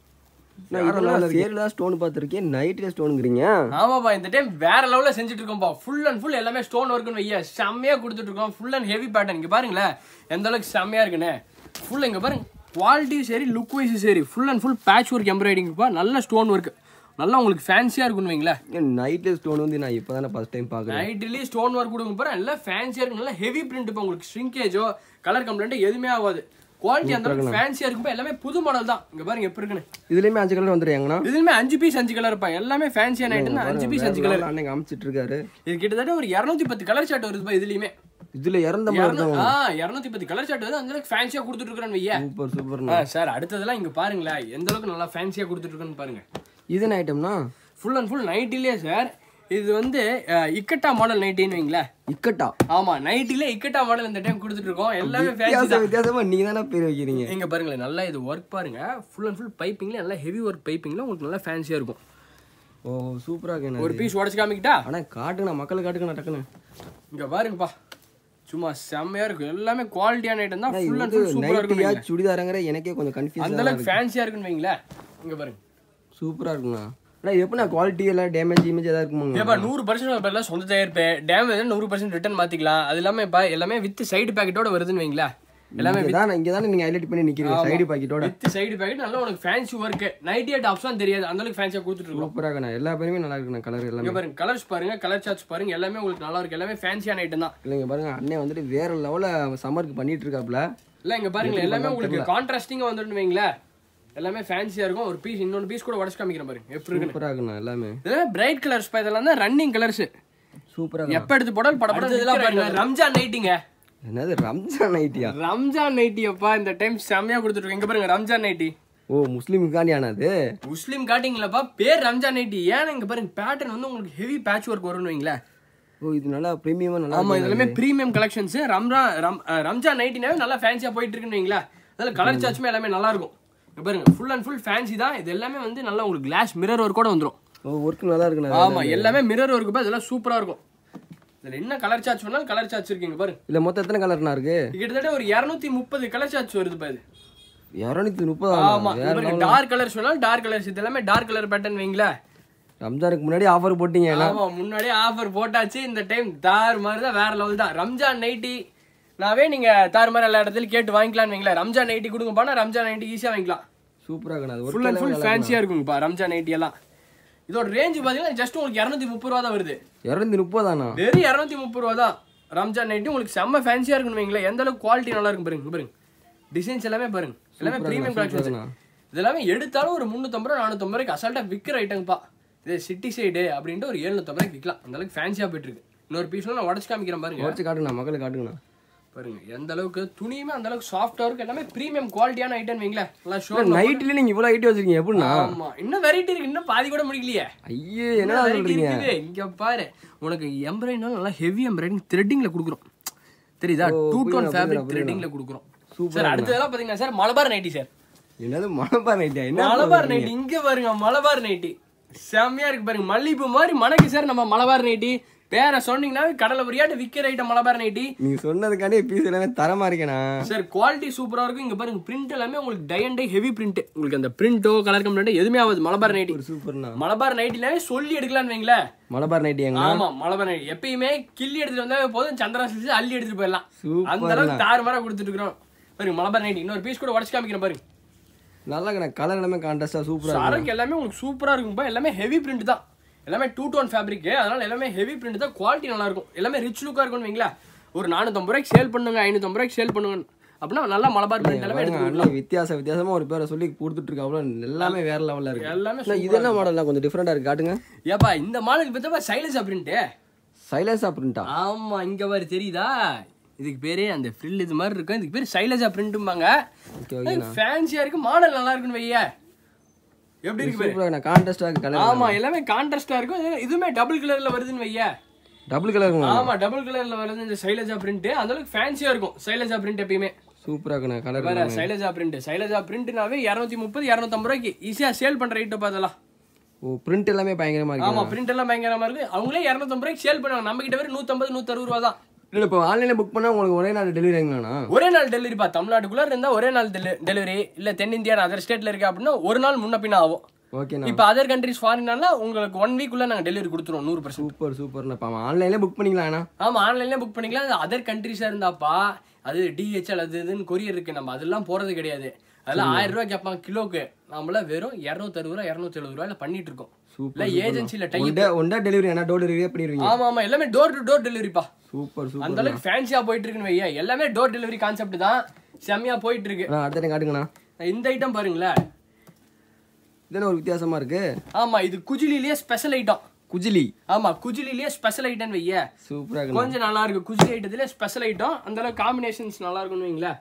சேரில் ஸ்டோன் பார்த்துருக்கேன் நைட்டில் ஸ்டோனுங்கிறீங்க ஆமாப்பா இந்த டைம் வேற லெவல்ல செஞ்சுட்டு இருக்கோம்ப்பா ஃபுல் அண்ட் ஃபுல் எல்லாமே ஸ்டோன் ஒர்க்னு வைய செம்மையா கொடுத்துட்டு இருக்கோம் ஃபுல் அண்ட் ஹெவி பேட்டர்ன் இங்க பாருங்களேன் எந்த அளவுக்கு செம்மையா இருக்குன்னு ஃபுல் இங்க பாருங்க குவாலிட்டியும் சரி லுக் வைஸும் சரி full and full patch work எம்ப்ராய்டிங்ப்பா நல்ல ஸ்டோன் ஒர்க் நல்லா உங்களுக்கு ஃபேன்சியா இருக்குன்னு வைங்களேன் நைட்டில் ஸ்டோன் வந்து நான் இப்போ தானே ஃபர்ஸ்ட் டைம் பார்க்குறேன் நைட்லயே ஸ்டோன் ஒர்க் கொடுங்க பாரு நல்லா ஃபேன்சியா இருக்கு நல்லா ஹெவி பிரிண்ட் இப்போ உங்களுக்கு ஸ்ட்ரிங்கேஜோ கலர் கம்ப்ளைண்ட் எதுவுமே ஆகாது குவாலிட்டி அந்த அளவுக்கு ஃபேன்சியா இருக்குப்பா எல்லாமே புது மாடல் தான் இங்க பாருங்க எப்படி இருக்குன்னு இதுலேயுமே அஞ்சு கலர் வந்துடுறாங்கண்ணா இதுலயுமே அஞ்சு பீஸ் அஞ்சு கலர் இருப்பா எல்லாமே ஃபேன்சியான ஐட்டம் அஞ்சு பீஸ் அஞ்சு கலர் அன்னைக்கு அமைச்சிட்டு இருக்காரு இது கிட்டத்தட்ட ஒரு இரநூத்தி பத்து கலர் ஷர்ட் வருதுப்பா இதுலயுமே இதுல இறந்த மாதிரி இருநூ- ஆ இரநூத்தி பத்து கலர் ஷர்ட் வந்து அந்த அளவுக்கு ஃபேன்சியா கொடுத்துட்டு இருக்கிறேன் வையா சூப்பர் சூப்பர்ண்ணா சார் அடுத்ததெல்லாம் இங்க பாருங்களேன் எந்த அளவுக்கு நல்லா ஃபேன்சியா கொடுத்துட்டு இருக்கேன்னு பாருங்க இது என்ன ஐட்டம்னா ஃபுல் அண்ட் ஃபுல் நைட்டிலே சார் இது வந்து அஹ், இக்கட்டா மாடல் நைட்டின்னு வைங்களேன் இக்கட்டா ஆமா நைட்டிலே இக்கட்டா மாடல் இந்த டைம் கொடுத்துட்டு இருக்கோம் எல்லாமே ஃபேன்சி வித்தியாசம் வித்தியாசமா நீங்க தானே பேர் வைக்கிறீங்க இங்க பாருங்களேன் நல்லா இது ஒர்க் பாருங்க ஃபுல் அண்ட் ஃபுல் பைப்பிங்ல நல்லா ஹெவி ஒர்க் பைப்பிங்ல உங்களுக்கு நல்லா ஃபேன்சியா இருக்கும் ஓ சூப்பரா இருக்கு ஒரு பீஸ் உடச்சு காமிக்கிட்டா ஆனா காட்டுங்கண்ணா மக்களுக்கு காட்டுங்கண்ணா டக்குன்னு இங்க பாருங்கப்பா சும்மா செம்மையா இருக்கும் எல்லாமே குவாலிட்டியான ஐட்டம் தான் ஆனா ஃபுல் இது அண்ட் வந்து ஃபுல் சூப்பரா இருக்கும் நைட்டியா சுடிதாரங்கிற எனக்கே கொஞ்சம் கன்ஃபியூஸ் அந்த அளவுக்கு ஃபேன்சியா இருக்குன்னு வைங்களே இங்க பாருங்க சூப்பரா இருக்குண்ணா ஆனா இது எப்படிண்ணா குவாலிட்டி எல்லாம் டேமேஜ் இமேஜ் ஏதாவது இருக்குமாங்க ஏப்பா நூறு பர்சன்ட் பேர்ல சொந்த தயாரிப்பு டேமேஜ் நூறு பர்சன்ட் ரிட்டர்ன் மாத்திக்கலாம் அது இல்லாம இப்ப எல்லாமே வித் சைடு பேக்கெட்டோட வருதுன்னு வைங்களேன் எல்லாமே இங்க தான் இங்க தானே நீங்க ஹைலைட் பண்ணி நிக்கிறீங்க சைடு பாக்கெட்டோட வித் சைடு பேக்கெட் நல்லா உனக்கு ஃபேன்சி ஒர்க் நைட்டியா டாப்ஸ் தான் தெரியாது அந்த அளவுக்கு ஃபேன்சியா கொடுத்துட்டு இருக்கோம் சூப்பரா இருக்குண்ணா எல்லா பேருமே நல்லா இருக்குண்ணா கலர் எல்லாமே இங்க பாருங்க கலர்ஸ் பாருங்க கலர் சார்ட்ஸ் பாருங்க எல்லாமே உங்களுக்கு நல்லா இருக்கு எல்லாமே ஃபேன்சியான ஐட்டம் தான் இல்லைங்க பாருங்க அண்ணன் வந்துட்டு வேற லெவல சம்மருக்கு பண்ணிட்டு இருக்காப்ல இல்ல இங்க பாருங்க எல்லாமே உங்களுக்கு கான்ட்ராஸ்டிங்கா வந்துட்டு வைங்களேன் எல்லாமே ஃபேன்சியா இருக்கும் ஒரு பீஸ் இன்னொரு பீஸ் கூட உடச்சு காமிக்கிறேன் பாருங்க எப்படி இருக்குன்னு சூப்பரா இருக்குண்ணா எல்லாமே இதெல்லாம் பிரைட் கலர்ஸ் பா இதெல்லாம் தான் ரன்னிங் கலர்ஸ் சூப்பரா இருக்கு எப்ப எடுத்து போடாலும் படம் இதெல்லாம் பாருங்க ரம்ஜான் நைட்டிங்க என்னது ரம்ஜான் நைட்டியா ரம்ஜான் நைட்டியப்பா இந்த டைம் செம்மையா கொடுத்துருக்கோம் இங்க பாருங்க ரம்ஜான் நைட்டி ஓ முஸ்லீமுக்காண்டியானா அது முஸ்லீம் காட்டிங்களப்பா பேர் ரம்ஜான் நைட்டி ஏன்னா இங்க பாருங்க பேட்டர்ன் வந்து உங்களுக்கு ஹெவி பேட்ச் ஒர்க் வரும்னு வைங்களேன் ஓ இது நல்லா ப்ரீமியமா நல்லா ஆமா இது எல்லாமே ப்ரீமியம் கலெக்ஷன்ஸ் ரம்ரா ரம் அஹ் ரம்ஜான் நைட்டினாவே நல்லா ஃபேன்சியா போயிட்டு இருக்குன்னு வைங்களேன் அதனால கலர் சார்ஜுமே எல்லாமே நல்லா இருக்கும் இங்க பாருங்க ஃபுல் அண்ட் ஃபுல் ஃபேன்சி தான் இது எல்லாமே வந்து நல்லா உங்களுக்கு கிளாஸ் மிரர் ஒர்க் கூட வந்துரும் ஓ ஒர்க் நல்லா இருக்குண்ணா ஆமா எல்லாமே மிரர் ஒர்க் இதெல்லாம் சூப்பரா இருக்கும் இதுல என்ன கலர் சார்ஜ் பண்ணாலும் கலர் சார்ஜ் இருக்குங்க பாருங்க இல்ல மொத்தம் எத்தனை கலர்னா இருக்கு கிட்டத்தட்ட ஒரு 230 முப்பது கலர் சார்ஜ் வருது பாரு இரநூத்தி முப்பது ஆமா டார்க் கலர் சொன்னாலும் டார்க் கலர்ஸ் இது எல்லாமே டார்க் கலர் பேட்டர்ன் வைங்களேன் ரம்ஜானுக்கு முன்னாடி ஆஃபர் போட்டீங்க ஆமா முன்னாடியே ஆஃபர் போட்டாச்சு இந்த டைம் தார் மாதிரி தான் வேற லெவல் தான் ரம்ஜான் நைட்டி நாவே நீங்க தார் மாதிரி எல்லா இடத்துலயும் கேட்டு வாங்கிக்கலாம்னு வைங்களேன் ரம்ஜான் நைட்டி கொடுங்கப்பா ரம்ஜான் நைட்டி ஈஸியா வாங்கிக்கலாம் சூப்பரா இருக்குண்ணா அது ஃபுல் அண்ட் ஒர்க் ஃபுல் ஃபேன்சியா இருக்குங்கப்பா ரம்ஜான் நைட்டி எல்லாம் இதோட ரேஞ்ச் பாத்தீங்கன்னா ஜஸ்ட் உங்களுக்கு இரநூத்தி முப்பது ரூபா தான் வருது இரநூத்தி முப்பதாண்ணா வெறும் இரநூத்தி முப்பது ரூபா தான் ரம்ஜான் நைட்டி உங்களுக்கு செம்ம ஃபேன்சியா இருக்குன்னு வைங்களேன் எந்த அளவுக்கு குவாலிட்டி நல்லா இருக்கும் பாருங்க பாருங்க டிசைன்ஸ் எல்லாமே பாருங்க எல்லாமே ப்ரீமியம் கலெக்ஷன்ஸ் இது எல்லாமே எடுத்தாலும் ஒரு முந்நூற்றம்பது ரூபா நானூற்றம்பது ரூபாய்க்கு அசால்ட்டா விற்கிற ஐட்டங்கப்பா இது சிட்டி சைடு அப்படின்ட்டு ஒரு எழுநூத்தம்பது ரூபாய்க்கு விற்கலாம் அந்த அளவுக்கு ஃபேன்சியா போயிட்டு இருக்கு இன்னொரு பீஸ்லாம் நான் உடச்சு காமிக்கிறேன் பாருங்க உடச்சு காட்டுங்கண்ணா மக்களுக்கு காட்டுங்கண்ணா பாருங்க எந்த அளவுக்கு துணியுமே அந்த அளவுக்கு சாஃப்டா இருக்கு எல்லாமே ப்ரீமியம் குவாலிட்டியான ஐட்டம் வைங்களேன் நல்லா ஷோ நைட்ல நீங்க இவ்வளவு ஐட்டி வச்சிருக்கீங்க எப்படிண்ணா ஆமா இன்னும் வெரைட்டி இருக்கு இன்னும் பாதி கூட முடிக்கலையே ஐயே என்ன variety சொல்றீங்க இருக்குது. இங்க பாரு உனக்கு எம்ப்ராய்டிங் நல்லா ஹெவி எம்ப்ராய்டிஙங் த்ரெட்டிங்ல குடுக்குறோம் தெரியுதா டூ டோன் ஃபேப்ரிக் த்ரெட்டிங்ல குடுக்குறோம் சார் அடுத்ததெல்லாம் பாத்தீங்கன்னா சார் மலபார் நைட்டி சார் என்னது மணப்பாறை நைட்டியா என்ன மலபார் நைட்டி இங்க பாருங்க மலபார் நைட்டி செம்மையா இருக்கு பாருங்க மல்லிகைப்பூ மாதிரி மணக்கு சார் நம்ம மலபார் நைட்டி பேரை சொன்னீங்கன்னா கடலை புரியாட்டு விக்கிற ஐட்டம் மலபார் நைட்டி நீங்க சொன்னதுக்காண்டி பீஸ் எல்லாமே தரமா இருக்கேண்ணா சார் குவாலிட்டி சூப்பரா இருக்கும் இங்க பாருங்க பிரிண்ட் எல்லாமே உங்களுக்கு dye and dye heavy print உங்களுக்கு அந்த பிரிண்டோ கலர் கம்ப்ளைண்ட் எதுவுமே ஆகாது மலபார் நைட்டி ஒரு சூப்பர்ண்ணா மலபார் நைட்டினாவே சொல்லி எடுக்கலாம்னு வைங்களேன் மலபார் நைட்டி எங்க ஆமா மலபார் நைட்டி எப்பயுமே கிள்ளி எடுத்துட்டு வந்தா போதும் சந்திரா சில்ஸ் அள்ளி எடுத்துட்டு போயிடலாம் சூப்பர்ண்ணா. அந்த அளவுக்கு தாறுமாறா கொடுத்துட்டு இருக்கிறோம் பாருங்க மலபார் நைட்டி இன்னொரு பீஸ் கூட உடச்சு காமிக்கிறேன் பாருங்க நல்லா இருக்கண்ணா கலர் எல்லாமே கான்ட்ராஸ்டா சூப்பரா சரக்கு எல்லாமே உங்களுக்கு சூப்பரா இருக்கும்பா எல்லாமே ஹெவி பிரிண்ட் தான் எல்லாமே டூ டோன் ஃபேப்ரிக் அதனால எல்லாமே ஹெவி பிரிண்ட் தான் குவாலிட்டி நல்லா இருக்கும் எல்லாமே ரிச் லுக்கா இருக்கும்னு வைங்களா ஒரு நானூத்தம்பது ரூபாய்க்கு சேல் பண்ணுங்க ஐநூத்தம்பது ரூபாய்க்கு சேல் பண்ணுங்க அப்படின்னா நல்லா மலபார் பிரிண்ட் எல்லாமே பாருங்க, எடுத்து அண்ணா வித்தியாச வித்தியாசமா ஒரு பேரை சொல்லி கொடுத்துட்டு இருக்காப்ல எல்லாமே வேற லெவல்ல இருக்கு எல்லாமே அண்ணா, இது என்ன மாடல்லாம் கொஞ்சம் டிஃப்ரெண்டா இருக்கு காட்டுங்க ஏப்பா இந்த மாடலுக்கு பார்த்தப்ப சைலன்ஸ் பிரிண்ட் சைலன்ஸா பிரிண்டா ஆமா இங்க பாரு தெரியுதா இதுக்கு பேரே அந்த ஃப்ரில் இது மாதிரி இருக்கும் இதுக்கு பேர் சைலஜா பிரிண்ட்டும்பாங்க ஓகே ஓகே ஃபேன்சியா இருக்கு மாடல் நல்லா இருக்குன்னு வைய எப்படி இருக்கு பாரு சூப்பரா கான்ட்ராஸ்டா இருக்கு கலர் ஆமா எல்லாமே கான்ட்ராஸ்டா இருக்கும் இது- இதுவுமே டபுள் கலர்ல வருதுன்னு வைய டபுள் கலருங்களா ஆமா டபுள் கலர்ல வருது இந்த சைலஜா பிரிண்ட் அந்த அளவுக்கு ஃபேன்சியா இருக்கும் சைலஜா பிரிண்ட் எப்பயுமே சூப்பரா இருக்குண்ணா கலர் வேற சைலஜா பிரிண்ட் சைலஜா பிரிண்ட்னாவே இரநூத்தி முப்பது இரநூத்தம்பது ரூபாய்க்கு ஈஸியா சேல் பண்ற ரேட்டு பார்த்தலாம் ஓ பிரிண்ட் எல்லாமே பயங்கரமா இருக்கு ஆமா பிரிண்ட் எல்லாம் பயங்கரமா இருக்கு அவங்களே இரநூத்தம்பது ரூபாய்க்கு சேல் பண்ணுவாங்க நம்ம கிட்ட வரை நூத்தம்பது நூத்தறுபது ரூபா தான் இல்ல இப்போ ஆன்லைன்ல புக் பண்ணா உங்களுக்கு ஒரே நாள் டெலிவரி ஆகுங்களாண்ணா ஒரே நாள் டெலிவரி பா தமிழ்நாட்டுக்குள்ள இருந்தா ஒரே நாள் டெலிவரி இல்ல தென்னிந்தியா அதர் ஸ்டேட்ல இருக்கு அப்படின்னா ஒரு நாள் முன்ன பின்ன ஆகும் ஓகேண்ணா இப்போ அதர் கண்ட்ரிஸ் ஃபாரினால உங்களுக்கு ஒன் வீக்குள்ள நாங்க டெலிவரி கொடுத்துருவோம் நூறு பர்சன்ட் சூப்பர் சூப்பர்ண்ணா இப்போ ஆன்லைன்ல புக் பண்ணிக்கலாம்ண்ணா ஆமா ஆன்லைன்ல புக் பண்ணிக்கலாம் அது அதர் கண்ட்ரிஸா இருந்தாப்பா அது டிஹெச்எல் அது இதுன்னு கொரியர் இருக்கு நம்ம அதெல்லாம் போறது கிடையாது அதெல்லாம் ஆயிரம் ரூபாய் கேட்பாங்க கிலோக்கு நம்மள வெறும் இரநூத்தறுபது ரூபா இரநூத்தி எழுபது ரூபாயில பண்ணிட்டு இருக்கோம் இல்ல ஏஜென்சில டை one day one day delivery என்ன டோர் டெலிவரியே பண்ணிடுவீங்க ஆமா ஆமா எல்லாமே டோர் டு டோர் டெலிவரிப்பா சூப்பர் சூப்பர் அந்த அளவுக்கு ஃபேன்சியா போயிட்டு இருக்குன்னு வையா எல்லாமே டோர் டெலிவரி கான்செப்ட் தான் செம்மையா போயிட்டு இருக்கு அண்ணா அடுத்த டைம் காட்டுங்கண்ணா இந்த ஐட்டம் பாருங்களேன் இது என்ன ஒரு வித்தியாசமா இருக்கு ஆமா இது குஜிலிலேயே ஸ்பெஷல் ஐட்டம் குஜிலி ஆமா குஜிலிலேயே ஸ்பெஷல் ஐட்டம் வைய சூப்பரா இருக்குண்ணா கொஞ்சம் நல்லா இருக்கு குஜிலி ஐட்டத்துல ஸ்பெஷல் ஐட்டம் அந்த அளவுக்கு காம்பினேஷன்ஸ் நல்லா இருக்கும்னு வைங்களேன்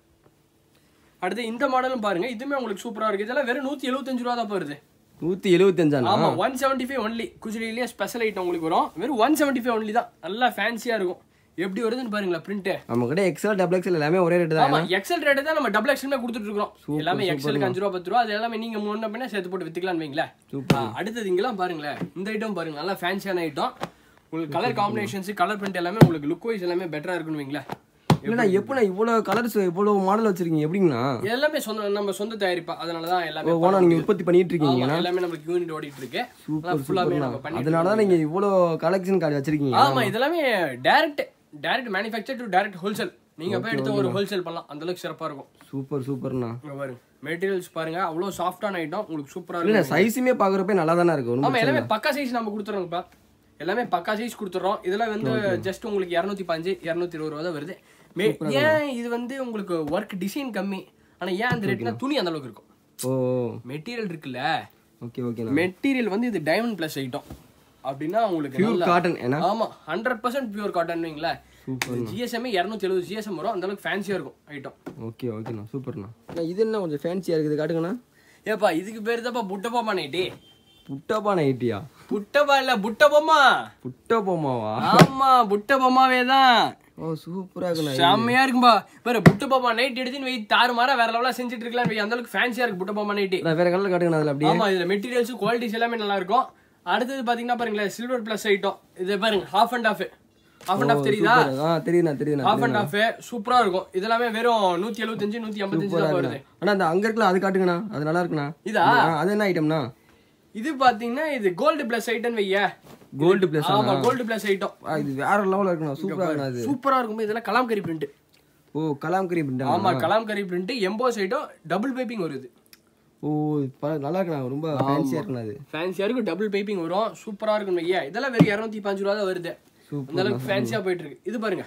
அடுத்து இந்த மாடலும் பாருங்க இதுவுமே உங்களுக்கு சூப்பரா இருக்கு இதெல்லாம் வெறும் நூத்தி எழுபத்தஞ்சு ரூபா தான் போயிருது நூத்தி எழுபத்தஞ்சாண்ணா ஆமா ஒன் செவன்டி ஃபைவ் ஒன்லி குஜிலிலேயே ஸ்பெஷல் ஐட்டம் உங்களுக்கு வரும் வெறும் ஒன் செவன்டி ஃபைவ் ஒன்லி தான் நல்லா ஃபேன்சியா இருக்கும் எப்படி வருதுன்னு பாருங்களேன் பிரிண்ட் நம்ம கிட்ட எக்ஸல் டபுள் எக்ஸல் எல்லாமே ஒரே ரேட்டு தான் ஆமா எக்ஸல் ரேட் தான் நம்ம டபுள் எக்ஸல் கொடுத்துட்டு இருக்கோம் எல்லாமே எக்ஸலுக்கு அஞ்சு ரூபா பத்து ரூபா அது எல்லாமே நீங்க முன்ன பின்ன சேர்த்து போட்டு வித்துக்கலாம்னு வைங்களேன் ஆ, அடுத்தது இங்கெல்லாம் பாருங்களேன் இந்த ஐட்டம் பாருங்க நல்லா ஃபேன்சியான ஐட்டம் உங்களுக்கு கலர் காம்பினேஷன்ஸ் கலர் பிரிண்ட் எல்லாமே உங்களுக்கு லுக் வைஸ் எல்லாமே பெட்டரா இருக்குன்னு வைங்களேன் இல்லைண்ணா எப்படிண்ணா இவ்வளோ கலர்ஸ் இவ்வளோ மாடல் வச்சிருக்கீங்க எப்படிங்கண்ணா எல்லாமே சொந்த நம்ம சொந்த தயாரிப்பா அதனால தான் எல்லாமே ஓனா நீங்க உற்பத்தி பண்ணிட்டு இருக்கீங்க ஆமா, எல்லாமே நமக்கு யூனிட் ஓடிட்டு இருக்கு சூப்பர் ஃபுல்லாமே சூப்பர்ண்ணா நம்ம பண்ணி அதனால தான் நீங்க இவ்வளோ கலெக்ஷன் கார்டு வச்சிருக்கீங்க ஆமா இதெல்லாமே direct direct manufacture to direct wholesale நீங்க போய் எடுத்து ஒரு ஹோல்சேல் பண்ணலாம் அந்த அளவுக்கு சிறப்பா இருக்கும் சூப்பர் சூப்பர்ண்ணா இங்க பாருங்க மெட்டீரியல்ஸ் பாருங்க அவ்வளவு சாஃப்டான ஐட்டம் உங்களுக்கு சூப்பரா இருக்கும் இல்ல சைஸுமே பாக்குறப்ப நல்லா தானே இருக்கு ஒண்ணும் ஆமா எல்லாமே பக்கா சைஸ் நம்ம கொடுத்துறோம்ப்பா எல்லாமே பக்கா சைஸ் கொடுத்துறோம் இதெல்லாம் வந்து ஜஸ்ட் உங்களுக்கு இரநூத்தி பாஞ்சு இரநூத்தி இருபது ரூபா தான் வருது மே ஏன் இது வந்து உங்களுக்கு ஒர்க் டிசைன் கம்மி ஆனா ஏன் அந்த ரேட்னா துணி அந்த அளவுக்கு இருக்கும் ஓ மெட்டீரியல் இருக்குல்ல ஓகே ஓகேண்ணா மெட்டீரியல் வந்து இது டைமண்ட் பிளஸ் ஐட்டம் அப்படின்னா உங்களுக்கு பியூர் நல்லா- காட்டன் ஏன்னா ஆமா ஹண்ட்ரட் பர்சன்ட் பியூர் காட்டன் வைங்களேன் ஜிஎஸ்எம் இரநூத்தி எழுபது ஜிஎஸ்எம் வரும் அந்த அளவுக்கு ஃபேன்சியா இருக்கும் ஐட்டம் ஓகே ஓகேண்ணா சூப்பர்ண்ணா இது என்ன கொஞ்சம் ஃபேன்சியா இருக்குது காட்டுங்கண்ணா ஏப்பா இதுக்கு பேர் தான்ப்பா புட்டப்பாமா நைட்டி புட்டப்பா நைட்டியா புட்டப்பா இல்ல புட்டபொம்மா புட்டப்போமாவா ஆமா புட்டபொம்மாவே தான் ஓ சூப்பரா இருக்குண்ணா செம்மையா இருக்கும்பா பாரு புட்டு பாப்பா நைட் எடுத்துன்னு வை தாறு மாற வேற லெவலா செஞ்சுட்டு இருக்கலாம் வை அந்த அளவுக்கு ஃபேன்சியா இருக்கு புட்டு பாப்பா நைட்டி நான் வேற கலர்ல காட்டுங்கண்ணா அதுல அப்படியே ஆமா இதுல மெட்டீரியல்ஸ் குவாலிட்டிஸ் எல்லாமே நல்லா இருக்கும் அடுத்தது பாத்தீங்கன்னா பாருங்களேன் சில்வர் பிளஸ் ஐட்டம் இது பாருங்க half and half half and half தெரியுதா ஆ தெரியுதுண்ணா தெரியுதுண்ணா ஹாஃப் அண்ட் ஆஃப் சூப்பரா இருக்கும் இதெல்லாமே வெறும் நூத்தி எழுபத்தஞ்சு நூத்தி ஐம்பத்தஞ்சு தான் வருது அண்ணா அந்த அங்க இருக்கல அது காட்டுங்கண்ணா அது நல்லா இருக்குண்ணா இதா ஆ, அது என்ன ஐட்டம்ண்ணா இது பாத்தீங்கன்னா இது கோல்டு பிளஸ் ஐட்டம் வைய கோல்டு பிளஸ் ஆமா கோல்டு பிளஸ் ஐட்டம் இது வேற லெவல்ல இருக்குண்ணா சூப்பரா இருக்குண்ணா அது சூப்பரா இருக்கும் இதெல்லாம் கலாம்கரி பிரிண்ட் ஓ கலாம்கரி பிரிண்டா ஆமா Kalamkari print emboss item double piping வருது ஓ ப- நல்லா இருக்குண்ணா ரொம்ப ஃபேன்சியா இருக்குண்ணா அது ஃபேன்சியா இருக்கும் டபுள் பைப்பிங் வரும் சூப்பரா இருக்கும் ஐயா இதெல்லாம் வெறும் இரநூத்தி பாஞ்சு ரூபா தான் வருது Super அந்த அளவுக்கு ஃபேன்சியா போயிட்டு இருக்கு இது பாருங்க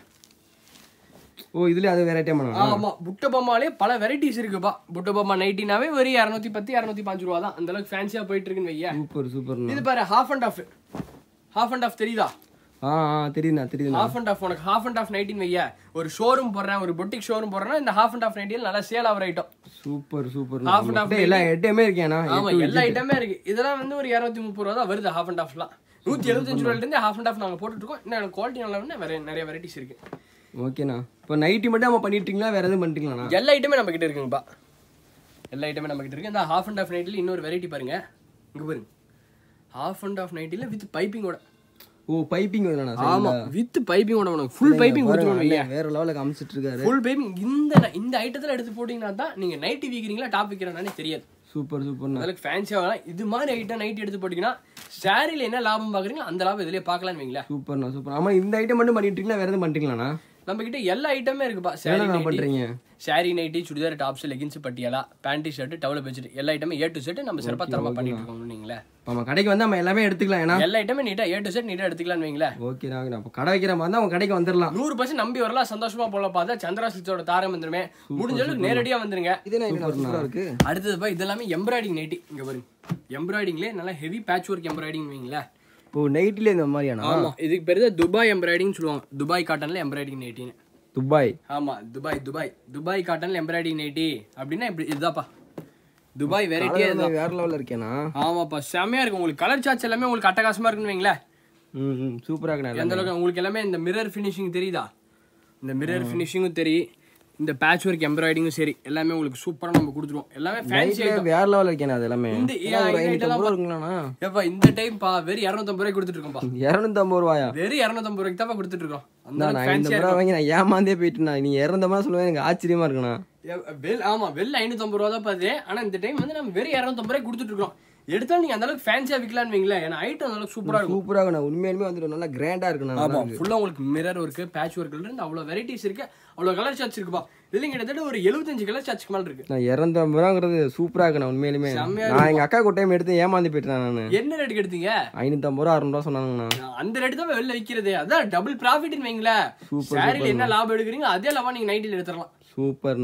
ஓ இதுலயே அது வேற ஐட்டம் ஆமா புட்ட பொம்மாலே பல வெரைட்டிஸ் இருக்குப்பா புட்ட பொம்மா நைட்டினாவே ஒரு இரநூத்தி பத்து இரநூத்தி பாஞ்சு ரூபா தான் அந்த அளவுக்கு ஃபேன்சியா போயிட்டு இருக்குன்னு வையா சூப்பர் சூப்பர்ண்ணா இது பாரு half and half half and half தெரியுதா ஆ ஆ தெரியுதுண்ணா தெரியுதுண்ணா ஹாஃப் அண்ட் ஆஃப் உனக்கு ஹாஃப் அண்ட் ஆஃப் நைட்டின் வையா ஒரு ஷோரூம் போடுறேன் ஒரு பொட்டிக் ஷோரூம் போடுறேன்னா இந்த ஹாஃப் அண்ட் ஆஃப் நைட்டில் நல்லா சேல் ஆகிற item super super Half and half எல்லா ஐட்டமே இருக்கேண்ணா ஆமா எல்லா ஐட்டமே இருக்கு இதெல்லாம் வந்து ஒரு இரநூத்தி முப்பது ரூபா தான் வருது ஹாஃப் அண்ட் ஆஃப்லாம் நூத்தி எழுபத்தஞ்சு ரூபாயில இருந்து ஹாஃப் அண்ட் ஆஃப் நாங்க போட்டுட்டு இருக்கோம் இன்னும் குவாலிட்டி நல்லா வேணா வேற நிறைய வெரைட்டிஸ் இருக்கு ஓகேண்ணா இப்போ நைட்டி மட்டும் நம்ம பண்ணிட்டீங்களா வேற எதுவும் பண்ணிட்டீங்களாண்ணா எல்லா ஐட்டமே நம்ம கிட்ட இருக்குங்கப்பா எல்லா ஐட்டமே நம்ம கிட்ட இருக்கு இந்த ஹாஃப் அண்ட் ஆஃப் நைட்டில் இன்னொரு வெரைட்டி பாருங்க இங்க பாருங்க ஹாஃப் அண்ட் ஆஃப் நைட்டில் வித் பைப்பிங்கோட ஓ பைப்பிங் வேணா ஆமா வித் பைப்பிங்கோட உனக்கு ஃபுல் பைப்பிங் கொடுத்துருவோம் வேற லெவலுக்கு காமிச்சிட்டு இருக்காரு ஃபுல் பைப்பிங் இந்த இந்த ஐட்டத்துல எடுத்து போட்டீங்கன்னா தான் நீங்க நைட்டி விற்கிறீங்களா டாப் விற்கிறனாலே தெரியாது சூப்பர் சூப்பர்ண்ணா அதுக்கு ஃபேன்சியாக வரலாம் இது மாதிரி ஐட்டம் நைட் எடுத்து போட்டீங்கன்னா சாரியில் என்ன லாபம் பார்க்குறீங்களோ அந்த லாபம் இதுலயே பார்க்கலாம்னு வைங்களேன் சூப்பர்ண்ணா சூப்பர் ஆமா இந்த ஐட்டம் மட்டும் பண்ணிட்டீங்களா வேற எதுவும் பண்ணிட்டீங்களாண்ணா நம்ம கிட்ட எல்லா ஐட்டமே இருக்குப்பா சாரி என்னண்ணா நைட்டி பண்றீங்க sari nightie churidar tops leggings Patiala pant shirt towel bedsheet எல்லா ஐட்டமே ஏ டு செட் நம்ம சிறப்பாக தரமா பண்ணிட்டு இருக்கோம் நீங்களே இப்போ நம்ம கடைக்கு வந்து நம்ம எல்லாமே எடுத்துக்கலாம் ஏன்னா எல்லா ஐட்டமே நீட்டா ஏ டு செட் நீட்டா எடுத்துக்கலாம்னு வைங்களேன் ஓகேண்ணா அப்போ கடை வைக்கிற மாதிரி தான் அவங்க கடைக்கு வந்துடலாம் நூறு பர்சன்ட் நம்பி வரலாம் சந்தோஷமா போல பார்த்தா சந்திரா சில்ஸோட தாரம் வந்துருமே முடிஞ்ச அளவுக்கு நேரடியா வந்துருங்க இது என்ன சூப்பரா இருக்கு அடுத்தது இது எல்லாமே எம்ப்ராய்டிங் நைட்டி இங்க பாருங்க எம்ப்ராய்டிங்லேயே நல்லா ஹெவி பேட்ச் ஒர்க் எம்ப்ராய்டிங் வைங்களேன் ஓ நைட்ல இந்த மாதிரியாண்ணா ஆமா இதுக்கு பேர் தான் துபாய் எம்ப்ராய்டிங் சொல்லுவாங்க துபாய் காட்டன்ல எம்ப்ராய்டிங் நைட்டின்னு துபாய் ஆமா துபாய் துபாய் துபாய் காட்டன்ல எம்ப்ராய்டிங் நைட்டி அப்படின்னா இப்படி இதுதான்ப்பா துபாய் வெரைட்டியா இதுதான் வேற லெவல்ல இருக்கேண்ணா ஆமாப்பா செமையா இருக்கு உங்களுக்கு கலர் சார்ட்ஸ் எல்லாமே உங்களுக்கு அட்டகாசமா இருக்குன்னு வைங்களேன் ம் ம் சூப்பரா இருக்குண்ணா எந்த அளவுக்கு உங்களுக்கு எல்லாமே இந்த மிரர் ஃபினிஷிங் தெரியுதா இந்த மிரர் ஃபினிஷிங்கும் தெரியும் இந்த பேட்ச் ஒர்க் எம்ப்ராய்டிங்கும் சரி எல்லாமே உங்களுக்கு சூப்பரா நம்ம கொடுத்துருவோம் எல்லாமே ஃபேன்சி நைட்ல வேற லெவல்ல இருக்கேண்ணா அது எல்லாமே இந்த எல்லாம் ஒரு இந்த ஐநூத்தம்பது இதெல்லாம் ரூபா இருக்குங்களாண்ணா ஏப்பா இந்த டைம் பா வெறும் இரநூத்தம்பது ரூபாய் கொடுத்துட்டு இருக்கோம்ப்பா இரநூத்தம்பது ரூபாயா வெறும் இரநூத்தம்பது ரூபாய்க்கு தான் கொடுத்துட்டு இருக்கோம் அந்த நான் அளவுக்கு ஐநூத்தம்பது ஃபேன்சியா ரூபா வாங்கி நான் ஏமாந்தே போயிட்டுண்ணா நீ இறந்த மாதிரி சொல்லுவேன் எனக்கு ஆச்சரியமா இருக்குண்ணா வெல் ஆமா வெல் ஐநூத்தம்பது ரூபா தான் பாது ஆனா இந்த டைம் வந்து நம்ம வெறும் இரநூத்தம்பது ரூபாய் கொடுத்துட்டு இருக்கோம் எடுத்தா நீங்க அந்த அளவுக்கு ஃபேன்சியா விற்கலாம்னு வைங்களேன் ஏன்னா ஐட்டம் அந்த அளவுக்கு சூப்பரா இருக்கும் சூப்பரா இருக்குண்ணா உண்மையாலுமே வந்துட்டு நல்லா கிராண்டா இருக்குண்ணா ஆமா ஃபுல்லா உங்களுக்கு மிரர் ஒர்க் பேட்ச் ஒர்க்ல இருந்து அவ்வளவு வெரைட்டிஸ் இருக்கு அவ்வளவு கலர் சார்ட்ஸ் இருக்குப்பா இதுல கிட்டத்தட்ட ஒரு எழுபத்தஞ்சு கலர் சார்ட்ஸ்க்கு மேல இருக்கு நான் இரநூத்தம்பது ரூபாங்கிறது சூப்பரா இருக்குண்ணா உண்மையிலுமே செம்மையா நான் எங்க அக்கா டைம் எடுத்து ஏமாந்து போயிட்டேன் நான் என்ன ரேட்டுக்கு எடுத்தீங்க ஐநூத்தம்பது ரூபா அறுநூறு ரூபா சொன்னாங்கண்ணா அந்த ரேட்டு தான் வெளில விக்கிறதே அதான் டபுள் ப்ராஃபிட்னு வைங்களேன் சாரில என்ன லாபம் எடுக்கிறீங்க அதே லாபம் நீங்க நைட்டில் எடுத்துடலாம் சூப்பர்ண்ணா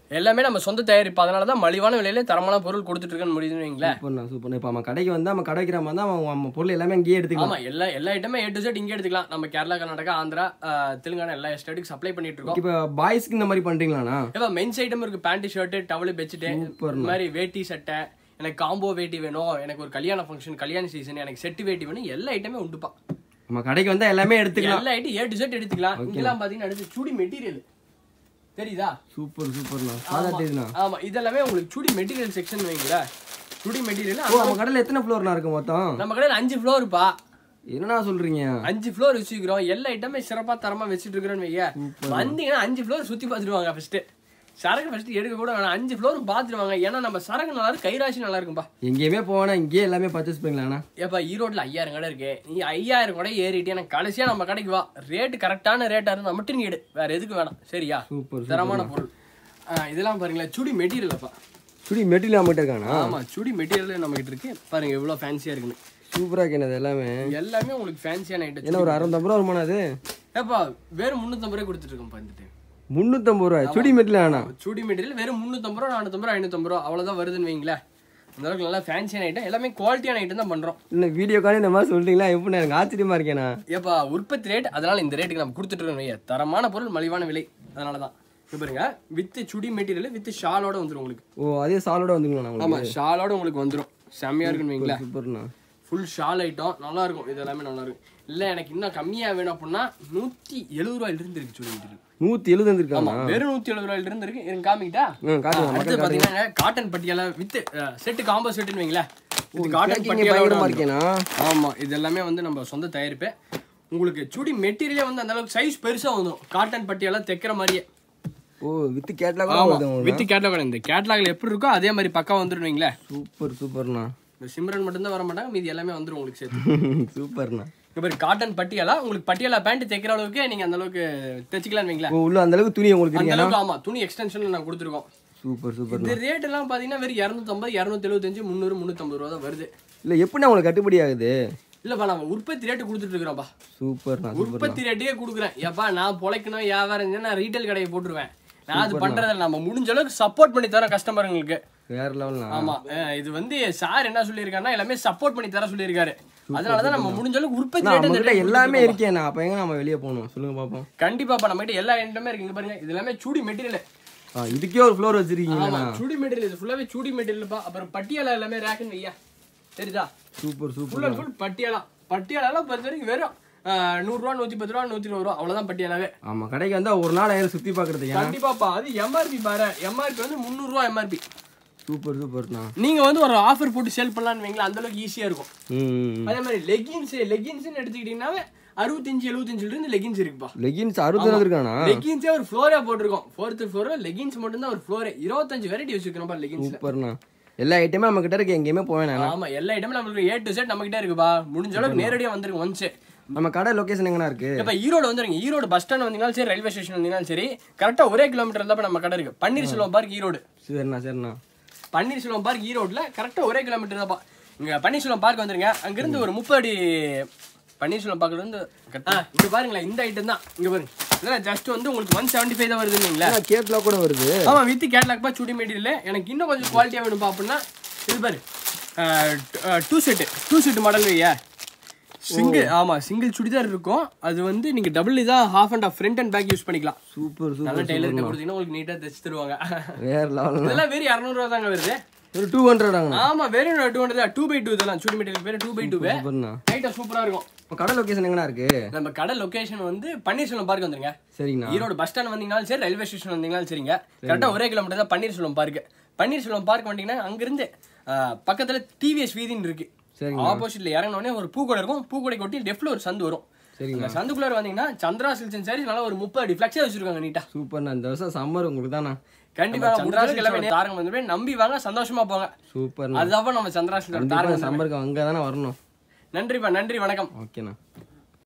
எல்லாமே நம்ம சொந்த தயாரிப்பு அதனால தான் மலிவான விலையில தரமான பொருள் கொடுத்துட்டு இருக்கேன்னு முடியுதுன்னு வைங்களேன் சூப்பர்ண்ணா சூப்பர்ண்ணா இப்போ நம்ம கடைக்கு வந்தா நம்ம கடை வைக்கிற மாதிரி தான் அவன் நம்ம பொருள் எல்லாமே அங்கேயே எடுத்துக்கலாம் ஆமா எல்லா எல்லா ஐட்டமே ஏ டு செட் இங்கே எடுத்துக்கலாம் நம்ம கேரளா கர்நாடகா ஆந்திரா ஆஹ், தெலுங்கானா எல்லா ஸ்டேட்டுக்கு சப்ளை பண்ணிட்டு இருக்கோம் இப்போ பாய்ஸ்க்கு இந்த மாதிரி பண்றீங்களாண்ணா இப்போ மென்ஸ் ஐட்டம் இருக்கு பேண்ட் ஷர்ட் டவல் பெட்ஷீட் இந்த மாதிரி வேட்டி சட்டை எனக்கு காம்போ வேட்டி வேணும் எனக்கு ஒரு கல்யாண ஃபங்க்ஷன் கல்யாண சீசன் எனக்கு செட்டு வேட்டி வேணும் எல்லா ஐட்டமே உண்டுப்பா நம்ம கடைக்கு வந்தா எல்லாமே எடுத்துக்கலாம் எல்லா ஐட்டம் ஏ டு செட் எடுத்துக்கலாம் இங்கெல்லாம் பாத்தீங்கன்னா அடுத்து சுடி மெட்டீரியல் தெரியுதா சூப்பர் சூப்பர்ண்ணா சாதா தெரியுதுண்ணா ஆமா இதெல்லாமே உங்களுக்கு சுடி மெட்டீரியல் செக்ஷன் வைங்களேன் சுடி ஓ மெட்டீரியல் நம்ம கடையில் எத்தனை ஃப்ளோர்ண்ணா இருக்கு மொத்தம் நம்ம கடையில் அஞ்சு ஃப்ளோருப்பா என்னண்ணா சொல்றீங்க அஞ்சு ஃப்ளோர் வச்சுக்கிறோம் எல்லா ஐட்டமே சிறப்பா தரமா வச்சுட்டு இருக்கிறோன்னு வைங்க வந்தீங்கன்னா அஞ்சு ஃப்ளோர் சுத்தி பார்த்துட்டு ஃபர்ஸ்ட் சரக்கு ஃபர்ஸ்ட் எடுக்க கூட வேணாம் அஞ்சு ஃப்ளோரும் பார்த்துருவாங்க ஏன்னா நம்ம சரக்கு நல்லா இருக்கு கைராசி நல்லா இருக்கும்பா எங்கேயுமே போனா இங்கேயே எல்லாமே பர்ச்சேஸ் பண்ணிக்கலாம்ண்ணா ஏப்பா ஈரோட்ல ஐயாயிரம் கடை இருக்கு நீ ஐயாயிரம் கடை ஏறிட்டு எனக்கு கடைசியா நம்ம கடைக்கு வா ரேட்டு கரெக்டான ரேட்டா இருந்தா மட்டும் நீ எடு வேற எதுக்கு வேணாம் சரியா சூப்பர் தரமான பொருள் ஆ, இதெல்லாம் பாருங்களேன் சுடி மெட்டீரியல்ப்பா சுடி மெட்டீரியல் நம்மகிட்ட இருக்காண்ணா ஆமா சுடி மெட்டீரியல் நம்ம கிட்ட இருக்கு பாருங்க எவ்வளவு ஃபேன்சியா இருக்குன்னு சூப்பரா இருக்கேன் எல்லாமே எல்லாமே உங்களுக்கு ஃபேன்சியான ஐட்டம் என்ன ஒரு அறுநூத்தம்பது ரூபா வருமானம் அது ஏப்பா வெறும் முந்நூற்றம்பது ரூபாய் கொடுத்துட்டு இருக்கோம்ப்பா இந்த time. முந்நூற்றம்பது ரூபா சுடி மெட்டீரியல் ஆனா சுடி மெட்டீரியல் வெறும் முந்நூற்றம்பது ரூபா நானூற்றம்பது ரூபா ஐநூற்றம்பது ரூபா அவ்வளோதான் வருதுன்னு வைங்களேன் அந்த அளவுக்கு நல்லா ஃபேன்சியான ஐட்டம் எல்லாமே குவாலிட்டியான ஐட்டம் தான் பண்றோம் இல்லை வீடியோ கால் இந்த மாதிரி சொல்றீங்களா எப்படி எனக்கு ஆச்சரியமா இருக்கேண்ணா ஏப்பா உற்பத்தி ரேட் அதனால இந்த ரேட்டுக்கு நம்ம கொடுத்துட்டு இருக்கோம் வையா தரமான பொருள் மலிவான விலை அதனால தான் இப்போ பாருங்க வித் சுடி மெட்டீரியல் வித் ஷாலோட வந்துரும் உங்களுக்கு ஓ அதே சாலோட வந்துங்களா உங்களுக்கு ஆமா ஷாலோட உங்களுக்கு வந்துரும் செம்மையா இருக்குன்னு வைங்களேன் சூப்பர்ண்ணா ஃபுல் ஷால் ஐட்டம் நல்லா இருக்கும் இது எல்லாமே நல்லா இருக்கும் இல்ல எனக்கு இன்னும் கம்மியா வேணும் அப்படின்னா நூத்தி எழுபது ரூபாயில இருந்து இருக்கு சுடி மெட்டீரியல் நூற்றி எழுபது வந்துருக்காமா ஆமா வெறும் நூத்தி எழுபது ரூபாயில இருந்து இருக்கு எனக்கு காமிக்கிட்டா ம் காட்டுங்க அடுத்து பாத்தீங்கன்னா cotton Patiala with set combo செட்டுன்னு வைங்களேன் இது காட்டன் பேக்கிங் பட்டியாலோட பயங்கரமா வந்துரும். இருக்கேண்ணா ஆமா இது எல்லாமே வந்து நம்ம சொந்த தயாரிப்பு உங்களுக்கு சுடி மெட்டீரியலே வந்து அந்த அளவுக்கு சைஸ் பெருசா வந்துடும் காட்டன் பட்டியெல்லாம் தைக்கிற மாதிரியே ஓ வித்து கேட்லாக் ஆமா வருது உங்களுக்கு வித் கேட்லாக் இந்த கேட்லாக்ல எப்படி இருக்கோ அதே மாதிரி பக்கா வந்துடும் வைங்களேன் சூப்பர் சூப்பர்ண்ணா இந்த சிம்ரன் மட்டும்தான் வர மாட்டாங்க மீதி எல்லாமே வந்துடும் உங்களுக்கு சேர்த்து சூப்பர்ண்ணா இப்போ பாரு காட்டன் பட்டியாலா உங்களுக்கு பட்டியாலா பேண்ட் தைக்கிற அளவுக்கு நீங்க அந்த அளவுக்கு தைச்சிக்கலாம்னு வைங்களேன் ஓ உள்ள அந்த அளவுக்கு துணி உங்களுக்கு அந்த இருக்கீங்க அளவுக்கு ஆமா துணி எக்ஸ்டென்ஷன் நான் கொடுத்துருக்கோம் சூப்பர் சூப்பர் இந்த ரேட் எல்லாம் பாத்தீங்கன்னா வெறும் இரநூத்தம்பது இரநூத்தி எழுபத்தஞ்சு முந்நூறு முந்நூற்றம்பது ரூபா தான் வருது இல்லை எப்படிண்ணா உங்களுக்கு கட்டுப்படி ஆகுது இல்லப்பா நம்ம உற்பத்தி ரேட்டு கொடுத்துட்டு இருக்கிறோம்ப்பா சூப்பர்ண்ணா சூப்பர் உற்பத்தி ரேட்டே கொடுக்குறேன் ஏப்பா நான் பொழைக்கணும் வியாபாரம் செஞ்சா நான் ரீட்டைல் கடையை போட்டுருவேன் நான் அது பண்றதில்ல நம்ம முடிஞ்ச அளவுக்கு சப்போர்ட் பண்ணி தரோம் கஸ்டமருங்களுக்கு வேற லெவல்ண்ணா ஆமா அஹ் இது வந்து சார் என்ன சொல்லியிருக்காருன்னா எல்லாமே சப்போர்ட் பண்ணி தர சொல்லியிருக்காரு அதனாலதான் நம்ம முடிஞ்ச அளவுக்கு உற்பத்தி நம்ம ரேட் கிட்ட எல்லாமே இருக்கேண்ணா அப்போ எங்க நம்ம வெளியே போகணும் சொல்லுங்க பார்ப்போம் கண்டிப்பாப்பா நம்ம கிட்ட எல்லா ஐட்டமே இருக்கு இங்க பாருங்க இது எல்லாமே சூடி மெட்டீரியல் ஆ இதுக்கே ஒரு ஃப்ளோர் வச்சிருக்கீங்களா ஆமா சூடி மெட்டீரியல் இது ஃபுல்லாவே சூடி மெட்டீரியல்ப்பா அப்புறம் பட்டியாலா எல்லாமே ரேக்குன்னு வையா தெரியுதா super super full and full Patiala பட்டியாலாலாம் பொறுத்த வரைக்கும் வெறும் அஹ், நூறுரூவா நூத்தி பத்து ரூபா நூத்தி இருபது ரூபா அவ்வளவுதான் பட்டியாலாவே ஆமா கடைக்கு வந்தா ஒரு நாள் ஆயிரம் சுத்தி பாக்குறதுக்கு ஏன் கண்டிப்பாப்பா அது எம்ஆர்பி பாரு எம்ஆர்பி வந்து முந்நூறுரூவா எம்ஆர்பி சூப்பர் சூப்பர்ண்ணா நீங்க வந்து ஒரு ஆஃபர் போட்டு சேல் பண்ணலாம்னு வைங்களேன் அந்த அளவுக்கு ஈஸியா இருக்கும் ம் அதே மாதிரி லெகின்ஸ் லெகின்ஸ்னு எடுத்துக்கிட்டீங்கன்னாவே அறுபத்தஞ்சு எழுபத்தஞ்சுல இருந்து லெகின்ஸ் இருக்குப்பா லெகின்ஸ் அறுபது இருக்காண்ணா லெகின்ஸே ஒரு ஃப்ளோரே போட்டிருக்கோம் ஃபோர்த்து ஃப்ளோர் லெகின்ஸ் மட்டும் தான் ஒரு ஃப்ளோரே இருபத்தஞ்சு வெரைட்டி வச்சிருக்கோம்ப்பா லெகின்ஸ்ல சூப்பர்ண்ணா எல்லா ஐட்டமே நம்ம கிட்ட இருக்கு எங்கேயுமே போவேன் நான் ஆமா எல்லா ஐட்டமும் நம்மளுக்கு ஏ டு செட் நம்ம கிட்ட இருக்குப்பா முடிஞ்ச அளவுக்கு நேரடியா வந்துருங்க ஒன்ஸ் நம்ம கடை லொகேஷன் எங்கண்ணா இருக்கு இப்ப ஈரோடு வந்துருங்க ஈரோடு பஸ் ஸ்டாண்ட் வந்தீங்கனாலும் சரி ரயில்வே ஸ்டேஷன் வந்தீங்கனாலும் சரி கரெக்டா ஒரே கிலோமீட்டர் தான் நம்ம கடை இருக்கு பன்னீர்செல்வம் பார்க் ஈரோடு சரிண்ணா சரிண்ணா பன்னீர்செல்வம் பார்க் ஈரோட்ல கரெக்டா ஒரே கிலோமீட்டர் தான்ப்பா இங்க பன்னீர்செல்வம் பார்க் வந்துருங்க அங்கிருந்து ஒரு முப்பது அடி பன்னீர்செல்வம் பார்க்ல இருந்து ஆ, இங்க பாருங்களேன் இந்த ஐட்டம் தான் இங்க பாருங்க இதெல்லாம் ஜஸ்ட் வந்து உங்களுக்கு ஒன் செவன்டி ஃபைவ் தான் வருதுங்களா கேட்லாக் கூட வருது ஆமா வித் கேட்லாக்பா சுடி மெட்டீரியல் எனக்கு இன்னும் கொஞ்சம் குவாலிட்டியா வேணும்பா அப்படின்னா இது பாரு two set two set model வையா சிங்கிள் ஆமா சிங்கிள் சுடிதார் இருக்கும் அது வந்து நீங்க டபுள் இதா half and half front and back use பண்ணிக்கலாம் சூப்பர் நல்ல சூப்பர் டெய்லர் கொடுத்தீங்கன்னா உங்களுக்கு நீட்டா தைச்சு தருவாங்க வேற லெவல் இதெல்லாம் வெறும் இரநூறுவா தாங்க வருது ஒரு டூ ஹண்ட்ரடாங்கண்ணா ஆமா வெறும் two hundred two by two இதெல்லாம் சுடி மெட்டீரியல் பேர் டூ பை டூ சூப்பர்ண்ணா ஐட்டம் சூப்பரா இருக்கும் இப்போ கடை லொகேஷன் எங்கண்ணா இருக்கு நம்ம கடை லொகேஷன் வந்து பன்னீர்செல்வம் பார்க் வந்துருங்க சரிங்கண்ணா ஈரோடு பஸ் ஸ்டாண்ட் வந்தீங்கனாலும் சரி ரயில்வே ஸ்டேஷன் வந்தீங்கனாலும் சரிங்க கரெக்டாக ஒரே கிலோமீட்டர் தான் பன்னீர்செல்வம் பார்க் பன்னீர்செல்வம் பார்க் வந்தீங்கன்னா அங்கிருந்து ஆஹ், பக்கத்துல டிவிஎஸ் வீதின்னு இருக்கு சரிங்க. ஆப்போசிட்ல இறங்கின உடனே ஒரு பூக்கடை இருக்கும் பூக்கடை கொட்டி லெஃப்ட்ல ஒரு சந்து வரும் சரிங்க அந்த சந்துக்குள்ளார வந்தீங்கன்னா சந்திரா சில்சன் சாரி நல்லா ஒரு முப்பது அடி ஃபிளக்ஸே வச்சிருக்காங்க நீட்டா சூப்பர்ண்ணா இந்த வருஷம் சம்மர் உங்களுக்கு தானா கண்டிப்பா சந்திராசில் எல்லாமே தாரங்க வந்து போய் நம்பி வாங்க சந்தோஷமா போங்க சூப்பர்ண்ணா அதுதான் நம்ம சந்திராசிலோட தாரங்க சம்மருக்கு அங்கே தானே வரணும் நன்றிப்பா நன்றி வணக்கம் ஓகேண்ணா